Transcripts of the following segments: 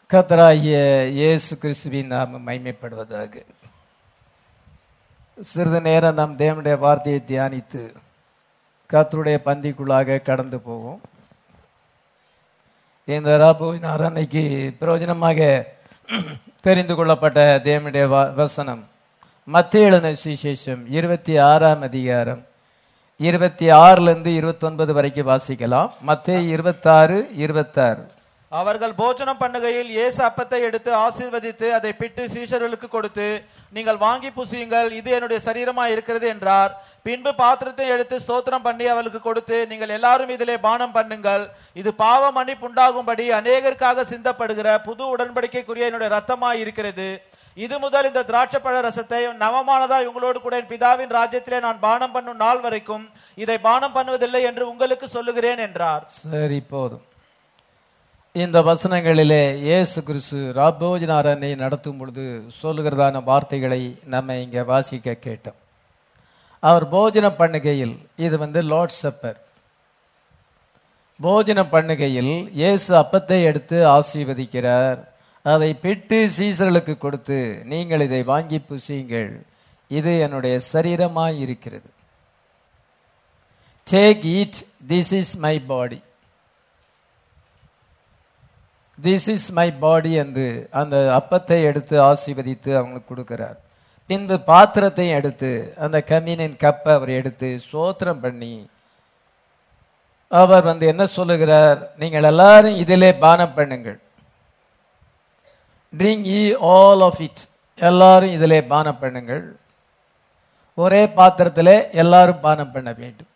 கத்தராகிய இயேசு கிறிஸ்துவின் நாம மைமைப்படுவதாக சிறிது நேரம் நாம் தேவனுடைய வார்த்தையை தியானித்து கத்தருடைய பந்திக்குள்ளாக கடந்து போவோம் இந்த ராபோவின் அரணைக்கு பிரயோஜனமாக தெரிந்து கொள்ளப்பட்ட தேவனுடைய வ- வசனம் மத்திய எழுதின சுவிசேஷம் இருபத்தி ஆறாம் அதிகாரம் இருபத்தி ஆறுல இருந்து இருபத்தி ஒன்பது வரைக்கும் வாசிக்கலாம் மத்திய இருபத்தாறு இருபத்தாறு அவர்கள் போஜனம் பண்ணுகையில் இயேசு அப்பத்தை எடுத்து ஆசீர்வதித்து அதை பிட்டு சீஷர்களுக்கு கொடுத்து நீங்கள் வாங்கி புசியுங்கள் இது என்னுடைய சரீரமா இருக்கிறது என்றார் பின்பு பாத்திரத்தை எடுத்து ஸ்தோத்திரம் பண்ணி அவர்களுக்கு கொடுத்து நீங்கள் எல்லாரும் இதிலே பானம் பண்ணுங்கள் இது பாவ மன்னிப்பு உண்டாகும்படி அநேகருக்காக சிந்தப்படுகிற புது உடன்படிக்கைக்குரிய என்னுடைய ரத்தமாய் இருக்கிறது இது முதல் இந்த திராட்சைப்பழ ரசத்தை நவமானதா உங்களோடு கூட என் பிதாவின் ராஜ்யத்திலே நான் பானம் பண்ணும் நாள் வரைக்கும் இதை பானம் பண்ணுவதில்லை என்று உங்களுக்கு சொல்லுகிறேன் என்றார் சரி போதும் இந்த வசனங்களிலே இயேசு கிறிஸ்து ராபோஜனாரனை நடத்தும் பொழுது சொல்லுகிறதான வார்த்தைகளை நம்ம இங்க வாசிக்க கேட்டோம் அவர் போஜனம் பண்ணுகையில் இது வந்து லார்ட் சப்பர் போஜனம் பண்ணுகையில் இயேசு அப்பத்தை எடுத்து ஆசீர்வதிக்கிறார் அதை பிட்டு சீசர்களுக்கு கொடுத்து நீங்கள் இதை வாங்கி புசியுங்கள் இது என்னுடைய சரீரமாய் இருக்கிறது take eat this is my body this is my body என்று அந்த அப்பத்தை எடுத்து ஆசீர்வதித்து அவங்களுக்கு கொடுக்கிறார் பின்பு பாத்திரத்தையும் எடுத்து அந்த கம்யூனின் கப்பை அவர் எடுத்து சோத்திரம் பண்ணி அவர் வந்து என்ன சொல்லுகிறார் நீங்கள் எல்லாரும் இதிலே பானம் பண்ணுங்கள் drink ye all of it எல்லாரும் இதிலே பானம் பண்ணுங்கள் ஒரே பாத்திரத்திலே எல்லாரும் பானம் பண்ண வேண்டும்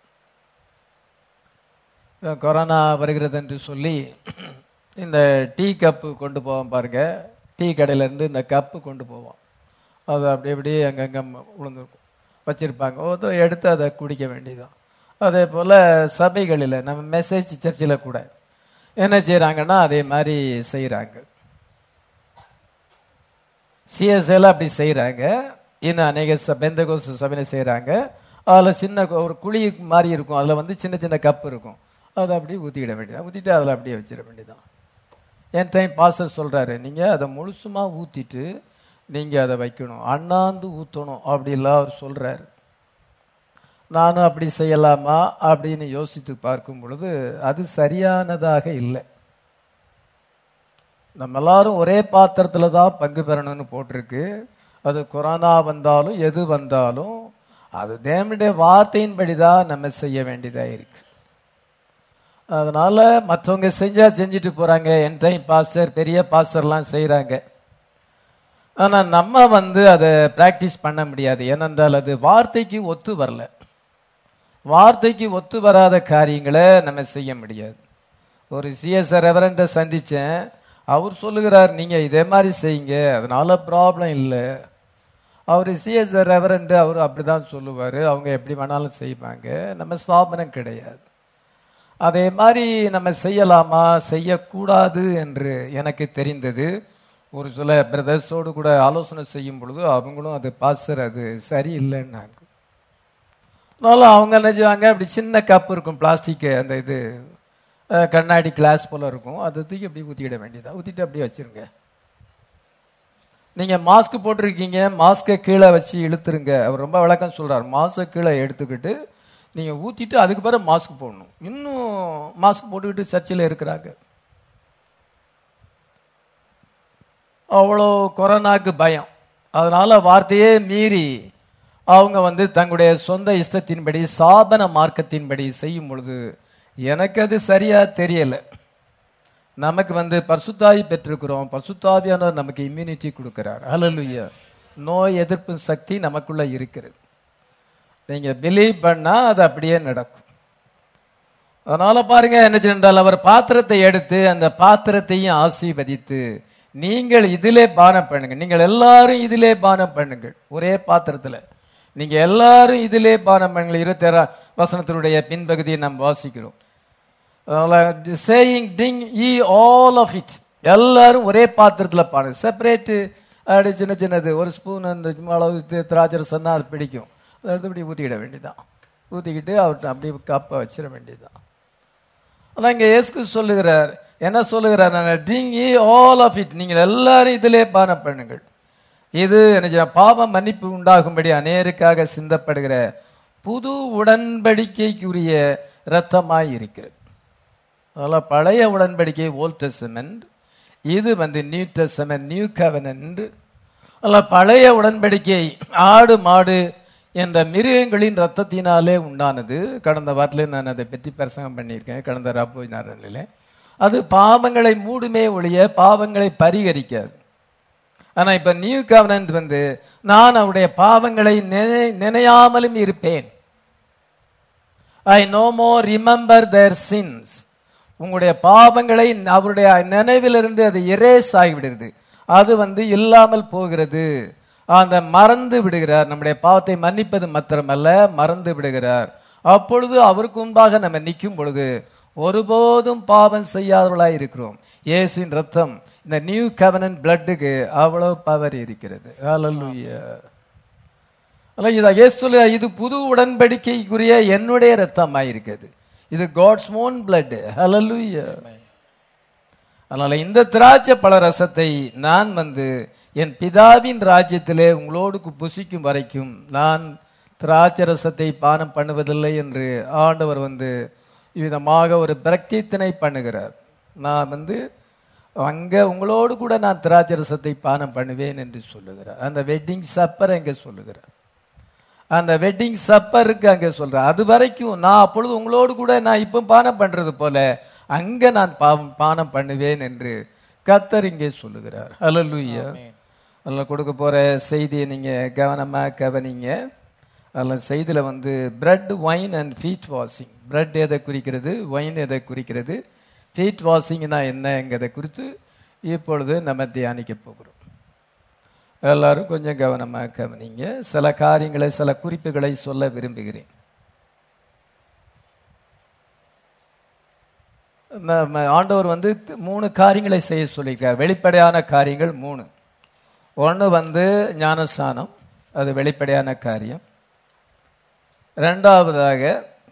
இப்ப கொரோனா வருகிறது என்று சொல்லி இந்த டீ கப்பு கொண்டு போவோம் பாருங்க டீ கடையில இருந்து இந்த கப்பு கொண்டு போவோம் அது அப்படி அப்படியே அங்கங்க விழுந்துருக்கும் வச்சிருப்பாங்க ஒருத்தர் எடுத்து அதை குடிக்க வேண்டியதுதான் அதே போல சபைகளில் நம்ம மெசேஜ் சர்ச்சில் கூட என்ன செய்றாங்கன்னா அதே மாதிரி செய்றாங்க சிஎஸ்எல் அப்படி செய்றாங்க இன்னும் அநேக ச- பெந்தகோஸ் சபையில செய்றாங்க அதில் சின்ன கு- ஒரு குழி மாதிரி இருக்கும் அதில் வந்து சின்ன சின்ன கப் இருக்கும் அதை அப்படியே ஊற்றிக்கிட வேண்டியதான் ஊற்றிட்டு அதில் அப்படியே வச்சிட வேண்டியதான் என் டைம் பாஸ்டர் சொல்றாரு நீங்க அதை முழுசுமா ஊத்திட்டு நீங்க அதை வைக்கணும் அண்ணாந்து ஊத்தணும் அப்படிலாம் அவர் சொல்றாரு நானும் அப்படி செய்யலாமா அப்படின்னு யோசித்து பார்க்கும் பொழுது அது சரியானதாக இல்லை நம்ம எல்லாரும் ஒரே பாத்திரத்துல தான் பங்கு பெறணும்னு போட்டிருக்கு அது கொரோனா வந்தாலும் எது வந்தாலும் அது தேவனுடைய வார்த்தையின்படி தான் நம்ம செய்ய வேண்டியதா இருக்கு அதனால மற்றவங்க செஞ்சா செஞ்சுட்டு போறாங்க என் டைம் பாஸ்டர் பெரிய பாஸ்டர்லாம் செய்றாங்க ஆனா நம்ம வந்து அதை பிராக்டிஸ் பண்ண முடியாது ஏனென்றால் அது வார்த்தைக்கு ஒத்து வரல வார்த்தைக்கு ஒத்து வராத காரியங்களை நம்ம செய்ய முடியாது ஒரு சிஎஸ்ஆர் ரெவரண்ட சந்திச்சேன் அவர் சொல்லுகிறார் நீங்க இதே மாதிரி செய்யுங்க அதனால ப்ராப்ளம் இல்லை அவர் சிஎஸ்ஆர் ரெவரண்ட் அவர் அப்படிதான் சொல்லுவாரு அவங்க எப்படி வேணாலும் செய்வாங்க நம்ம ஸ்தாபனம் கிடையாது அதே மாதிரி நம்ம செய்யலாமா செய்யக்கூடாது என்று எனக்கு தெரிந்தது ஒரு சில பிரதர்ஸோடு கூட ஆலோசனை செய்யும் பொழுது அவங்களும் அது பாஸ்டர் அது சரியில்லைன்னாங்க அதனால அவங்க என்ன செய்வாங்க அப்படி சின்ன கப் இருக்கும் பிளாஸ்டிக் அந்த இது அஹ், கண்ணாடி கிளாஸ் போல இருக்கும் அதை தூக்கி அப்படி ஊற்றிட வேண்டியதா ஊற்றிட்டு அப்படியே வச்சிருங்க நீங்க மாஸ்க் போட்டிருக்கீங்க மாஸ்கை கீழே வச்சு இழுத்துருங்க அவர் ரொம்ப விளக்கம் சொல்றார் மாஸ்கை கீழே எடுத்துக்கிட்டு நீங்க ஊத்திட்டு அதுக்கு பிறகு மாஸ்க் போடணும் இன்னும் மாஸ்க் போட்டுக்கிட்டு சர்ச்சில் இருக்கிறாங்க அவ்வளோ கொரோனாக்கு பயம் அதனால வார்த்தையே மீறி அவங்க வந்து தங்களுடைய சொந்த இஷ்டத்தின்படி சாபன மார்க்கத்தின்படி செய்யும் பொழுது எனக்கு அது சரியா தெரியல நமக்கு வந்து பரிசுத்தாவி பெற்றிருக்கிறோம் பரிசுத்தாவியானவர் நமக்கு இம்யூனிட்டி கொடுக்கிறார் ஹalleluya நோய் எதிர்ப்பு சக்தி நமக்குள்ள இருக்கிறது நீங்க பிலீவ் பண்ணா அது அப்படியே நடக்கும் அதனால பாருங்க என்ன சென்றால் அவர் பாத்திரத்தை எடுத்து அந்த பாத்திரத்தையும் ஆசீர்வதித்து நீங்கள் இதிலே பானம் பண்ணுங்க நீங்கள் எல்லாரும் இதிலே பானம் பண்ணுங்கள் ஒரே பாத்திரத்துல நீங்க எல்லாரும் இதிலே பானம் பண்ணுங்கள் இருபத்தேழாம் வசனத்தினுடைய பின்பகுதியை நாம் வாசிக்கிறோம் saying drink ye all of it எல்லாரும் ஒரே பாத்திரத்துல பாருங்க செப்பரேட்டு அப்படி சின்ன சின்னது ஒரு ஸ்பூன் அந்த சும்மா அளவு தி- திராட்சை ரசம் தான் அது பிடிக்கும் அதை எடுத்து இப்படி ஊற்றிக்கிட வேண்டியதான் ஊற்றிக்கிட்டு அவர்கிட்ட அப்படியே கப்பை வச்சிட வேண்டியதுதான் ஆனால் இங்கே இயேசு சொல்லுகிறார் என்ன சொல்லுகிறார் நான் ட்ரிங்க் ஆல் ஆஃப் இட் நீங்கள் எல்லாரும் இதிலே பானம் பண்ணுங்கள் இது என்ன செய்ய- பாவ மன்னிப்பு உண்டாகும்படி அநேருக்காக சிந்தப்படுகிற புது உடன்படிக்கைக்குரிய இரத்தமாய் இருக்கிறது அதெல்லாம் பழைய உடன்படிக்கை ஓல்ட் டெஸ்டமெண்ட் இது வந்து நியூ டெஸ்டமெண்ட் நியூ கவனன்ட் அதெல்லாம் பழைய உடன்படிக்கை ஆடு மாடு என்ற மிருகங்களின் ரத்தத்தினாலே உண்டானது கடந்த வாரத்தில் நான் அதை பற்றி பிரசங்கம் பண்ணியிருக்கேன் கடந்த ராப்போய் நாரனில் அது பாவங்களை மூடுமே ஒழிய பாவங்களை பரிகரிக்காது ஆனா இப்ப நியூ கவனன்ட் வந்து நான் அவருடைய பாவங்களை நினை நினையாமலும் இருப்பேன் I no more remember their sins உங்களுடைய பாவங்களை அவருடைய நினைவிலிருந்து அது எரேஸ் ஆகிவிடுகிறது அது வந்து இல்லாமல் போகிறது அந்த மறந்து விடுகிறார் நம்முடைய பாவத்தை மன்னிப்பது மாத்திரமல்ல மறந்து விடுகிறார் அப்பொழுது அவருக்கு முன்பாக நம்ம நிற்கும் பொழுது ஒருபோதும் பாவம் செய்யாதவர்களாய் இருக்கிறோம் இயேசுவின் ரத்தம் இந்த நியூ கவனன் பிளட்டுக்கு அவ்வளவு பவர் இருக்கிறது ஹalleluya அல்ல இதை இயேசு சொல்ல இது புது உடன்படிக்கைக்குரிய என்னுடைய ரத்தமாய் இருக்குது இது காட்ஸ் ஓன் பிளட் ஹalleluya அதனால இந்த திராட்சை பழ ரசத்தை நான் வந்து என் பிதாவின் ராஜ்யத்திலே உங்களோடு கு- புசிக்கும் வரைக்கும் நான் திராட்சை ரசத்தை பானம் பண்ணுவதில்லை என்று ஆண்டவர் வந்து விதமாக ஒரு பிரக்தித்தினை பண்ணுகிறார் நான் வந்து அங்க உங்களோடு கூட நான் திராட்சை ரசத்தை பானம் பண்ணுவேன் என்று சொல்லுகிறார் அந்த வெட்டிங் சப்பர் அங்க சொல்லுகிறார் அந்த வெட்டிங் சப்பருக்கு அங்க சொல்றேன் அது வரைக்கும் நான் அப்பொழுது உங்களோடு கூட நான் இப்போ பானம் பண்றது போல அங்க நான் பாவம் பானம் பண்ணுவேன் என்று கத்தர் இங்கே சொல்லுகிறார் ஹalleluya அதில் கொடுக்க போற செய்தியை நீங்க கவனமா கவனிங்க அதில் செய்தியில வந்து bread wine and feet washing bread எதை குறிக்கிறது ஒயின் எதை குறிக்கிறது ஃபீட் வாஷிங்னா என்னங்கிறதை குறித்து இப்பொழுது நம்ம தியானிக்க போகிறோம் எல்லாரும் கொஞ்சம் கவனமாக கவனிங்க சில காரியங்களை சில குறிப்புகளை சொல்ல விரும்புகிறேன் நம்ம ஆண்டவர் வந்து த- மூணு காரியங்களை செய்ய சொல்லியிருக்கார் வெளிப்படையான காரியங்கள் மூணு ஒன்று வந்து ஞானஸ்தானம் அது வெளிப்படையான காரியம் ரெண்டாவதாக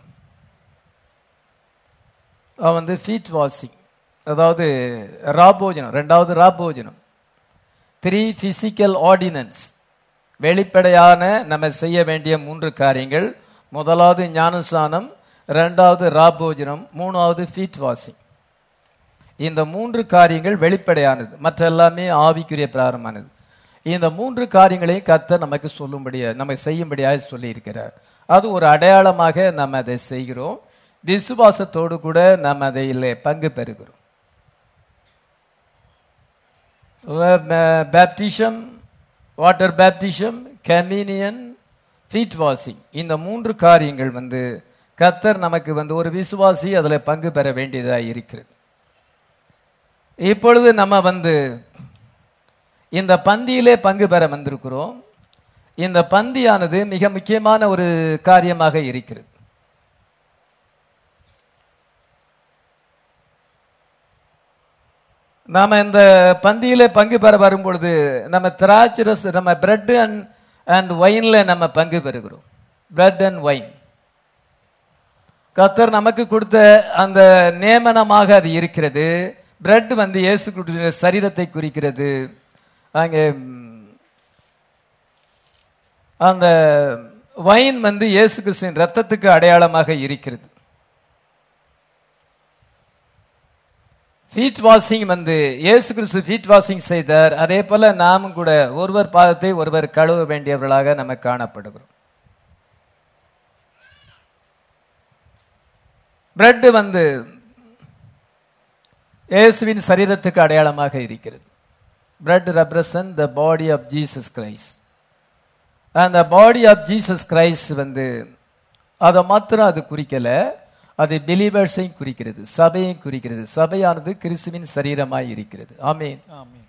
அவன் வந்து ஃபீட் வாஷிங் அதாவது ராபோஜனம் ரெண்டாவது ராபோஜனம் த்ரீ பிசிக்கல் ஆர்டினன்ஸ் வெளிப்படையான நம்ம செய்ய வேண்டிய மூன்று காரியங்கள் முதலாவது ஞானஸ்தானம் ரெண்டாவது ராபோஜனம் மூணாவது ஃபீட் வாஷிங் இந்த மூன்று காரியங்கள் வெளிப்படையானது மற்ற எல்லாமே ஆவிக்குரிய பிராரமானது இந்த மூன்று காரியங்களையும் கர்த்தர் நமக்கு சொல்லும்படியா நம்ம செய்யும்படியாக சொல்லியிருக்கிறார் அது ஒரு அடையாளமாக நம்ம அதை செய்கிறோம் விசுவாசத்தோடு கூட நம்ம அதில் பங்கு பெறுகிறோம் baptism water baptism communion feet washing இந்த மூன்று காரியங்கள் வந்து கர்த்தர் நமக்கு வந்து ஒரு விசுவாசி அதில் பங்கு பெற வேண்டியதாக இருக்கிறது இப்பொழுது நம்ம வந்து இந்த பந்தியிலே பங்கு பெற வந்திருக்கிறோம் இந்த பந்தியானது மிக முக்கியமான ஒரு காரியமாக இருக்கிறது நாம இந்த பந்தியில பங்கு பெற வரும்பொழுது நம்ம திராட்சை ரச நம்ம பிரெட் அண்ட் அண்ட் ஒயின்ல நம்ம பங்கு பெறுகிறோம் பிரெட் அண்ட் ஒயின் கத்தர் நமக்கு கொடுத்த அந்த நியமனமாக அது இருக்கிறது பிரெட் வந்து இயேசு கிறிஸ்துவின் சரீரத்தை குறிக்கிறது அங்கே ம், அந்த வைன் வந்து இயேசு கிறிஸ்துவின் ரத்தத்துக்கு அடையாளமாக இருக்கிறது ஃபீட் வாஷிங் வந்து இயேசு கிறிஸ்து ஃபீட் வாஷிங் செய்தார் அதே போல நாமும் கூட ஒருவர் பாதத்தை ஒருவர் கழுவ வேண்டியவர்களாக நம்ம காணப்படுகிறோம் பிரெட் வந்து இயேசுவின் சரீரத்துக்கு அடையாளமாக இருக்கிறது bread represent the body of Jesus Christ அந்த பாடி ஆஃப் ஜீசஸ் கிரைஸ்ட் வந்து அதை மாத்திரம் அது குறிக்கல அது பிலீவர்ஸையும் குறிக்கிறது சபையும் குறிக்கிறது சபையானது கிறிஸ்துவின் சரீரமாய் இருக்கிறது ஆமென் ஆமென்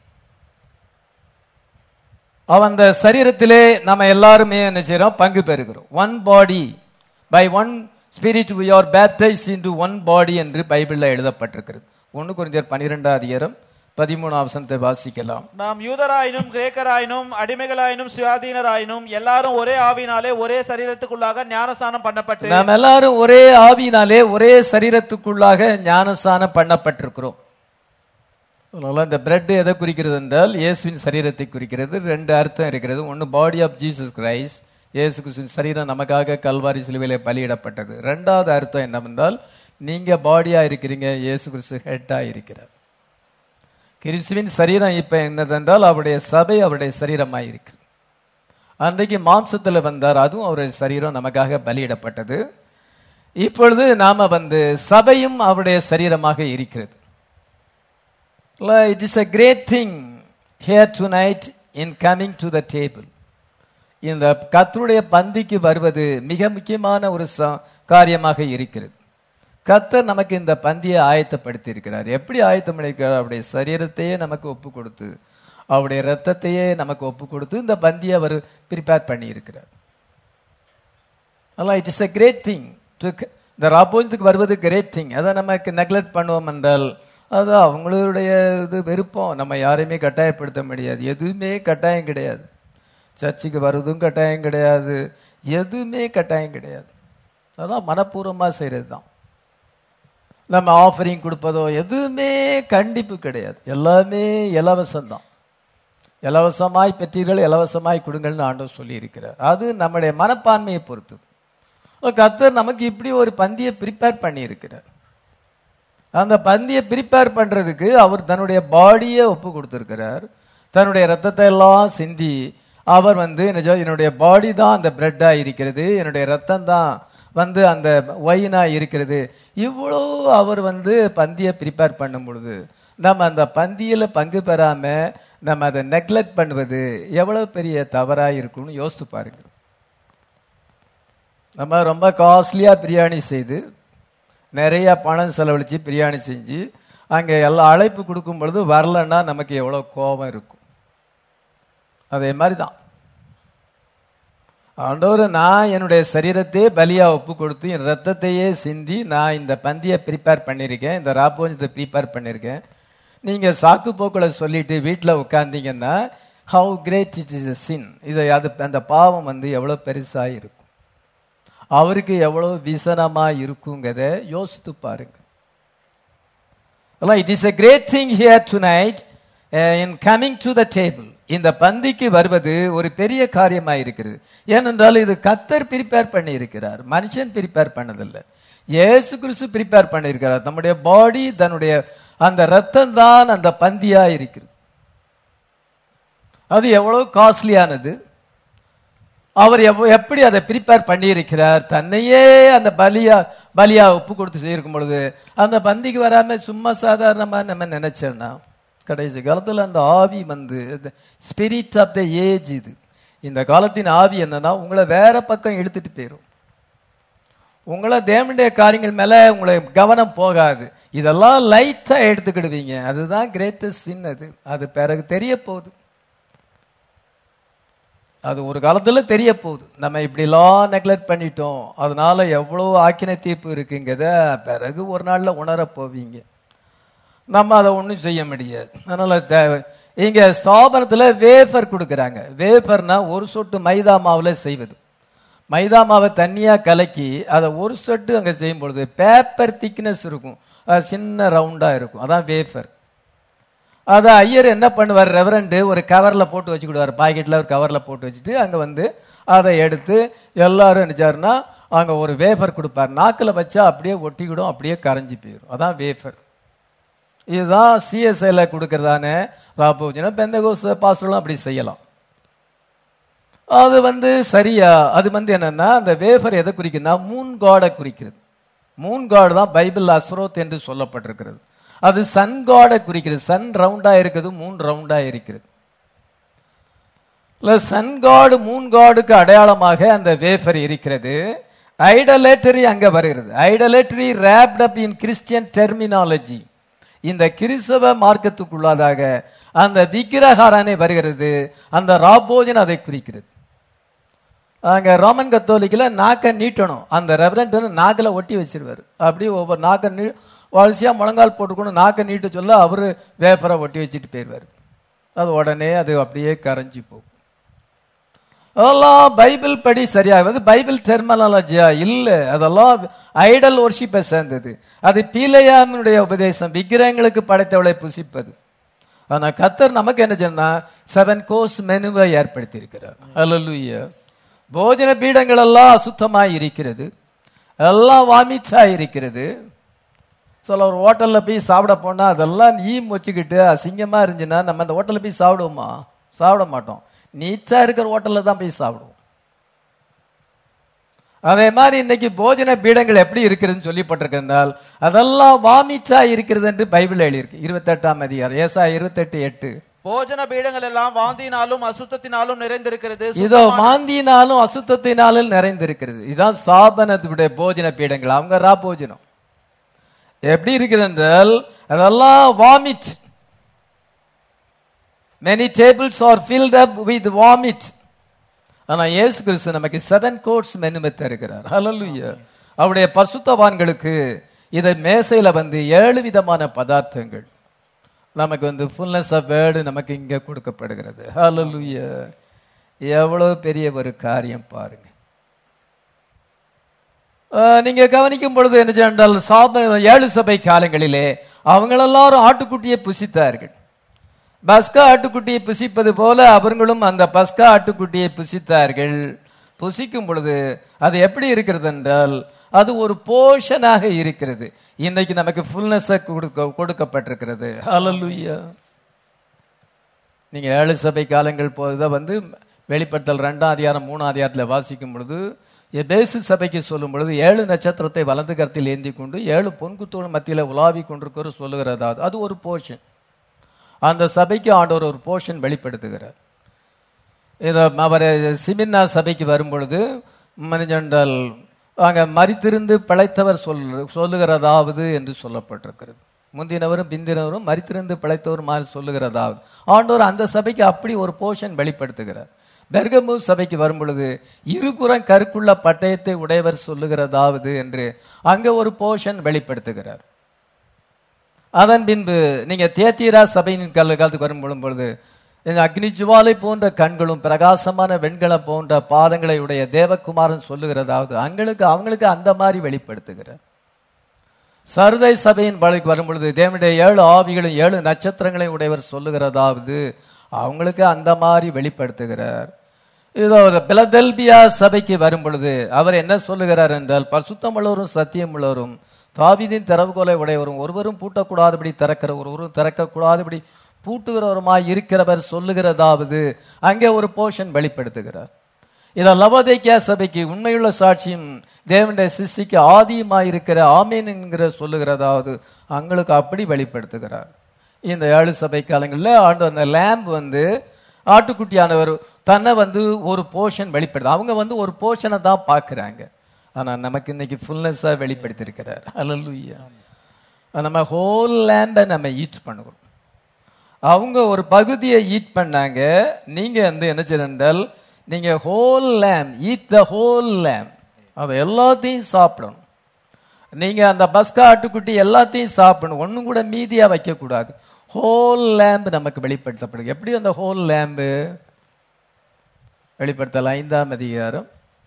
அவன் அந்த சரீரத்திலே நம்ம எல்லாருமே என்ன செய்றோம் பங்கு பெறுகிறோம் one body by one spirit we are baptized into one body என்று பைபிள்ல எழுதப்பட்டிருக்கிறது ஒன்று குறிஞ்சர் பனிரெண்டாம் அதிகாரம் பதிமூணாம் வசனத்தை வாசிக்கலாம் நாம் யூதராயினும் கிரேக்கராயினும் அடிமைகளாயினும் சுயாதீனராயினும் எல்லாரும் ஒரே ஆவினாலே ஒரே சரீரத்துக்குள்ளாக ஞானஸ்நானம் பண்ணப்பட்டு நாம் எல்லாரும் ஒரே ஆவியினாலே ஒரே சரீரத்துக்குள்ளாக ஞானசானம் பண்ணப்பட்டிருக்கிறோம் அதனால இந்த பிரெட் எதை குறிக்கிறது என்றால் இயேசுவின் சரீரத்தை குறிக்கிறது ரெண்டு அர்த்தம் இருக்கிறது ஒன்று பாடி ஆஃப் ஜீசஸ் கிரைஸ்ட் இயேசு கிறிஸ்துவின் சரீரம் நமக்காக கல்வாரி சிலுவையிலே பலியிடப்பட்டது ரெண்டாவது அர்த்தம் என்னவென்றால் நீங்க பாடியா இருக்கிறீங்க இயேசு கிறிஸ்து ஹெட்டா இருக்கிறார் கிறிஸ்துவின் சரீரம் இப்ப என்னதென்றால் அவருடைய சபை அவருடைய சரீரமாய் இருக்கு அன்றைக்கு மாம்சத்துல வந்தார் அதுவும் அவருடைய சரீரம் நமக்காக பலியிடப்பட்டது இப்பொழுது நாம வந்து சபையும் அவருடைய சரீரமாக இருக்கிறது it is a great thing here tonight in coming to the table இந்த கத்தருடைய பந்திக்கு வருவது மிக முக்கியமான ஒரு ச- காரியமாக இருக்கிறது கத்தர் நமக்கு இந்த பந்தியை ஆயத்தப்படுத்தி இருக்கிறார் எப்படி ஆயத்தம் பண்ணியிருக்கிறார் அவருடைய சரீரத்தையே நமக்கு ஒப்பு கொடுத்து அவருடைய ரத்தத்தையே நமக்கு ஒப்பு கொடுத்து இந்த பந்தியை அவர் ப்ரிப்பேர் பண்ணி இருக்கிறார் அதெல்லாம் it is a great thing இந்த ராபோஜத்துக்கு வருவது கிரேட் திங் அதை நமக்கு நெக்லெக்ட் பண்ணுவோம் என்றால் அது அவங்களுடைய இது விருப்பம் நம்ம யாரையுமே கட்டாயப்படுத்த முடியாது எதுவுமே கட்டாயம் கிடையாது சர்ச்சுக்கு வருவதும் கட்டாயம் கிடையாது எதுவுமே கட்டாயம் கிடையாது அதெல்லாம் மனப்பூர்வமாக செய்கிறது தான் நம்ம ஆஃபரிங் கொடுப்பதோ எதுவுமே கண்டிப்பு கிடையாது எல்லாமே இலவசம்தான் இலவசமாய் பெற்றீர்கள் இலவசமாய் கொடுங்கள்னு ஆண்டவர் சொல்லியிருக்கிறார் அது நம்முடைய மனப்பான்மையை பொறுத்தது கத்தர் நமக்கு இப்படி ஒரு பந்தியை ப்ரிப்பேர் பண்ணியிருக்கிறார் அந்த பந்தியை ப்ரிப்பேர் பண்றதுக்கு அவர் தன்னுடைய பாடியை ஒப்பு கொடுத்திருக்கிறார் தன்னுடைய ரத்தத்தை எல்லாம் சிந்தி அவர் வந்து என்ன சொல்ல, என்னுடைய பாடி தான் அந்த பிரெட்டா இருக்கிறது என்னுடைய ரத்தம் தான் வந்து அந்த ஒயினா இருக்கிறது இவ்வளோ அவர் வந்து பந்தியை ப்ரிப்பேர் பண்ணும் பொழுது நம்ம அந்த பந்தியில பங்கு பெறாம நம்ம அதை நெக்லெக்ட் பண்ணுவது எவ்வளவு பெரிய தவறா இருக்கும்னு யோசித்து பாருங்க நம்ம ரொம்ப காஸ்ட்லியா பிரியாணி செய்து நிறைய பணம் செலவழிச்சு பிரியாணி செஞ்சு அங்கே எல்லாம் அழைப்பு கொடுக்கும் பொழுது வரலன்னா நமக்கு எவ்வளோ கோபம் இருக்கும் அதே மாதிரி தான் ஆண்டவர் நான் என்னுடைய சரீரத்தையே பலியா ஒப்பு கொடுத்து என் ரத்தத்தையே சிந்தி நான் இந்த பந்தியை ப்ரிப்பேர் பண்ணியிருக்கேன் இந்த ராப்போஞ்சத்தை ப்ரிப்பேர் பண்ணியிருக்கேன் நீங்க சாக்கு போக்களை சொல்லிட்டு வீட்டில் உட்கார்ந்தீங்கன்னா how great it is a sin இதை அது அந்த பாவம் வந்து எவ்வளோ பெருசா இருக்கும் அவருக்கு எவ்வளவு விசனமா இருக்குங்கிறத யோசித்து பாருங்க it is a great thing here tonight in coming to the table இந்த பந்திக்கு வருவது ஒரு பெரிய காரியமா இருக்கிறது ஏனென்றால் இது கத்தர் ப்ரிப்பேர் பண்ணி இருக்கிறார் மனுஷன் ப்ரிப்பேர் பண்ணதில்லை இயேசு கிறிஸ்து ப்ரிப்பேர் பண்ணியிருக்கிறார் நம்முடைய பாடி தன்னுடைய அந்த ரத்தம் தான் அந்த பந்தியா இருக்கிறது அது எவ்வளவு காஸ்ட்லியானது அவர் எவ்வ- எப்படி அதை ப்ரிப்பேர் பண்ணியிருக்கிறார் தன்னையே அந்த பலியா பலியா ஒப்பு கொடுத்து செய்யிருக்கும் பொழுது அந்த பந்திக்கு வராம சும்மா சாதாரணமா நம்ம நினைச்சோம்னா கடைசி காலத்துல அந்த ஆவி வந்து ஸ்பிரிட் ஆஃப் த ஏஜ் இது இந்த காலத்தின் ஆவி என்னன்னா உங்களை வேற பக்கம் இழுத்துட்டு போயிரும் உங்களை தேவனுடைய காரியங்கள் மேல உங்களை கவனம் போகாது இதெல்லாம் லைட்டா எடுத்துக்கிடுவீங்க அதுதான் கிரேட்டஸ்ட் சின் அது அது பிறகு தெரிய போகுது அது ஒரு காலத்துல தெரிய போகுது நம்ம இப்படிலாம் நெக்லெக்ட் பண்ணிட்டோம் அதனால எவ்வளவு ஆக்கின தீர்ப்பு இருக்குங்கிறத பிறகு ஒரு நாள்ல உணரப் போவீங்க நம்ம அதை ஒண்ணும் செய்ய முடியாது அதனால தேவை- இங்க ஸ்தாபனத்துல வேஃபர் கொடுக்கறாங்க வேஃபர்னா ஒரு சொட்டு மைதா மாவுல செய்வது மைதா மாவை தண்ணியா கலக்கி அதை ஒரு சொட்டு அங்க செய்யும் பொழுது பேப்பர் திக்னஸ் இருக்கும் அது சின்ன ரவுண்டா இருக்கும் அதான் வேஃபர் அதை ஐயர் என்ன பண்ணுவார் ரெவரண்டு ஒரு கவர்ல போட்டு வச்சுக்கிடுவார் பாக்கெட்ல ஒரு கவர்ல போட்டு வச்சுட்டு அங்க வந்து அதை எடுத்து எல்லாரும் நினைச்சாருன்னா அங்க ஒரு வேஃபர் கொடுப்பார் நாக்குல வச்சா அப்படியே ஒட்டிக்கிடும் அப்படியே கரைஞ்சி போயிடும் அதான் வேஃபர் இதுதான் சிஎஸ்ஐல கொடுக்கறதான ராபோஜனம் பெந்தகோஸ் பாஸ்டர்லாம் அப்படி செய்யலாம் அது வந்து சரியா அது வந்து என்னன்னா அந்த வேஃபர் எதை குறிக்குதுன்னா மூன் காடை குறிக்கிறது மூன் காடு தான் பைபிள் அஸ்ரோத் என்று சொல்லப்பட்டிருக்கிறது அது சன் காடை குறிக்கிறது சன் ரவுண்டா இருக்குது மூன் ரவுண்டா இருக்கிறது இல்ல சன் காடு மூன் காடுக்கு அடையாளமாக அந்த வேஃபர் இருக்கிறது ஐடலேட்டரி அங்க வருகிறது idolatry wrapped up in Christian terminology இந்த கிறிஸ்தவ மார்க்கத்துக்குள்ளதாக அந்த விக்கிரகாரானே வருகிறது அந்த ராபோஜன் அதை குறிக்கிறது அங்க ரோமன் கத்தோலிக்கல நாக்க நீட்டணும் அந்த ரெவரண்ட் நாக்கில் ஒட்டி வச்சிருவாரு அப்படி ஒவ்வொரு நாக்க நீ வரிசையா முழங்கால் போட்டுக்கணும் நாக்க நீட்ட சொல்ல அவரு வேப்பரை ஒட்டி வச்சுட்டு போயிடுவாரு அது உடனே அது அப்படியே கரைஞ்சி போகும் அதெல்லாம் பைபிள் படி சரியாகுது பைபிள் டெர்மினாலஜியா இல்ல அதெல்லாம் ஐடல் ஒர்ஷிப்பை சேர்ந்தது அது பீலையாமினுடைய உபதேசம் விக்கிரகங்களுக்கு படைத்தவளை புசிப்பது ஆனா கத்தர் நமக்கு என்ன சொன்னா செவன் கோர்ஸ் மெனுவை ஏற்படுத்தி இருக்கிறார் அல்லலுயா போஜன பீடங்கள் எல்லாம் அசுத்தமாய் இருக்கிறது எல்லாம் வாமிச்சா இருக்கிறது சில ஒரு ஹோட்டல்ல போய் சாப்பிட போனா அதெல்லாம் ஈம் வச்சுக்கிட்டு அசிங்கமா இருந்துச்சுன்னா நம்ம அந்த ஹோட்டல்ல போய் சாப்பிடுவோமா சாப்பிட மாட்டோம் நீச்சா இருக்கிற ஹோட்டல்ல தான் போய் சாப்பிடுவோம் அதே மாதிரி இன்னைக்கு போஜன பீடங்கள் எப்படி இருக்குதுன்னு சொல்லப்பட்டிருக்கிறால் அதெல்லாம் வாமிச்சா இருக்கிறது என்று பைபிள் எழுதியிருக்கு இருபத்தெட்டாம் அதிகாரம் ஏசா இருபத்தெட்டு எட்டு போஜன பீடங்கள் எல்லாம் வாந்தியினாலும் அசுத்தத்தினாலும் நிறைந்திருக்கிறது இதோ மாந்தியினாலும் அசுத்தத்தினாலும் நிறைந்திருக்கிறது இதான் சாபனத்துடைய போஜன பீடங்கள் அவங்க ரா போஜனம் எப்படி இருக்கிறது என்றால் அதெல்லாம் vomit many tables are filled up with vomit ஆனா இயேசு கிறிஸ்து நமக்கு செவன் கோட்ஸ் மெனுமை தருகிறார் ஹalleluya அவருடைய பசுத்தவான்களுக்கு இதை மேசையில வந்து ஏழு விதமான பதார்த்தங்கள் நமக்கு வந்து ஃபுல்னஸ் ஆஃப் வேர்டு நமக்கு இங்க கொடுக்கப்படுகிறது ஹalleluya எவ்வளவு பெரிய ஒரு காரியம் பாருங்க ஆஹ், நீங்க கவனிக்கும் பொழுது என்ன சொன்னால் சாப ஏழு சபை காலங்களிலே அவங்க எல்லாரும் ஆட்டுக்குட்டியை புசித்தார்கள் பஸ்கா ஆட்டுக்குட்டியை புசிப்பது போல அவர்களும் அந்த பஸ்கா ஆட்டுக்குட்டியை புசித்தார்கள் புசிக்கும் பொழுது அது எப்படி இருக்கிறது என்றால் அது ஒரு போஷனாக இருக்கிறது இன்னைக்கு நமக்கு ஃபுல்னஸ் கொடுக்க கொடுக்கப்பட்டிருக்கிறது ஹalleluya நீங்க ஏழு சபை காலங்கள் போதை வந்து வெளிப்படுத்தல் ரெண்டாம் அதிகாரம் மூணாம் அதிகாரத்தில் வாசிக்கும் பொழுது எபேசு சபைக்கு சொல்லும் பொழுது ஏழு நட்சத்திரத்தை வலது கரத்தில் ஏந்தி கொண்டு ஏழு பொன்குத்தோடு மத்தியில உலாவி கொண்டிருக்கிற சொல்லுகிறதா அது ஒரு போர்ஷன் அந்த சபைக்கு ஆண்டவர் ஒரு போர்ஷன் வெளிப்படுத்துகிறார் இதை அவர் சிமின்னா சபைக்கு வரும் பொழுது மனிதண்டால் அங்க மரித்திருந்து பிழைத்தவர் சொல் சொல்லுகிறதாவது என்று சொல்லப்பட்டிருக்கிறது முந்தினவரும் பிந்தினவரும் மரித்திருந்து பிழைத்தவர் மாதிரி சொல்லுகிறதாவது ஆண்டவர் அந்த சபைக்கு அப்படி ஒரு போர்ஷன் வெளிப்படுத்துகிறார் பெர்கமு சபைக்கு வரும் பொழுது இருபுறம் கருக்குள்ள பட்டயத்தை உடையவர் சொல்லுகிறதாவது என்று அங்க ஒரு போர்ஷன் வெளிப்படுத்துகிறார் அதன் பின்பு நீங்க தேத்தீரா சபையின் கால காலத்துக்கு வரும் பொழுது- பொழுது இந்த அக்னி ஜுவாலை போன்ற கண்களும் பிரகாசமான வெண்கலம் போன்ற பாதங்களை உடைய தேவகுமாரன் சொல்லுகிறதாவது அங்களுக்கு அவங்களுக்கு அந்த மாதிரி வெளிப்படுத்துகிறார் சர்தை சபையின் வழிக்கு வரும் பொழுது தேவனுடைய ஏழு ஆவிகளும் ஏழு நட்சத்திரங்களையும் உடையவர் சொல்லுகிறதாவது அவங்களுக்கு அந்த மாதிரி வெளிப்படுத்துகிறார் இதோ பிலதெல்பியா சபைக்கு வரும் பொழுது அவர் என்ன சொல்லுகிறார் என்றால் பரிசுத்தமுள்ளவரும் சத்தியமுள்ளவரும் தாவீதின் திறவுகோலை உடையவரும் ஒருவரும் பூட்டக்கூடாதபடி திறக்கிற ஒருவரும் திறக்கக்கூடாதபடி பூட்டுகிறவருமாய் இருக்கிறவர் சொல்லுகிறதாவது அங்கே ஒரு போர்ஷன் வெளிப்படுத்துகிறார் இத லவோதேக்கியா சபைக்கு உண்மையுள்ள சாட்சியும் தேவனுடைய சிருஷ்டிக்கு ஆதியுமாய் இருக்கிற ஆமீன் என்கிற சொல்லுகிறதாவது அவங்களுக்கு அப்படி வெளிப்படுத்துகிறார் இந்த ஏழு சபை காலங்களில் ஆண்டு அந்த லேம்ப் வந்து ஆட்டுக்குட்டியானவர் தன்னை வந்து ஒரு போர்ஷன் வெளிப்படுது அவங்க வந்து ஒரு போர்ஷனை தான் பார்க்குறாங்க ஆனா நமக்கு இன்னைக்கு ஃபுல்னஸாக வெளிப்படுத்தியிருக்கிறார் அல்லலுயா நம்ம ஹோல் லேம்பை நம்ம ஈட் பண்ணுகிறோம் அவங்க ஒரு பகுதியை ஈட் பண்ணாங்க நீங்க வந்து என்ன செய்யறால் நீங்க whole lamb eat the whole lamb அதை எல்லாத்தையும் சாப்பிடணும் நீங்க அந்த பஸ்கா ஆட்டுக்குட்டி எல்லாத்தையும் சாப்பிடணும் ஒண்ணும் கூட மீதியா வைக்க கூடாது ஹோல் லேம்ப் நமக்கு வெளிப்படுத்தப்படுது எப்படி அந்த ஹோல் லேம்பு வெளிப்படுத்தல் ஐந்தாம் அதிகாரம்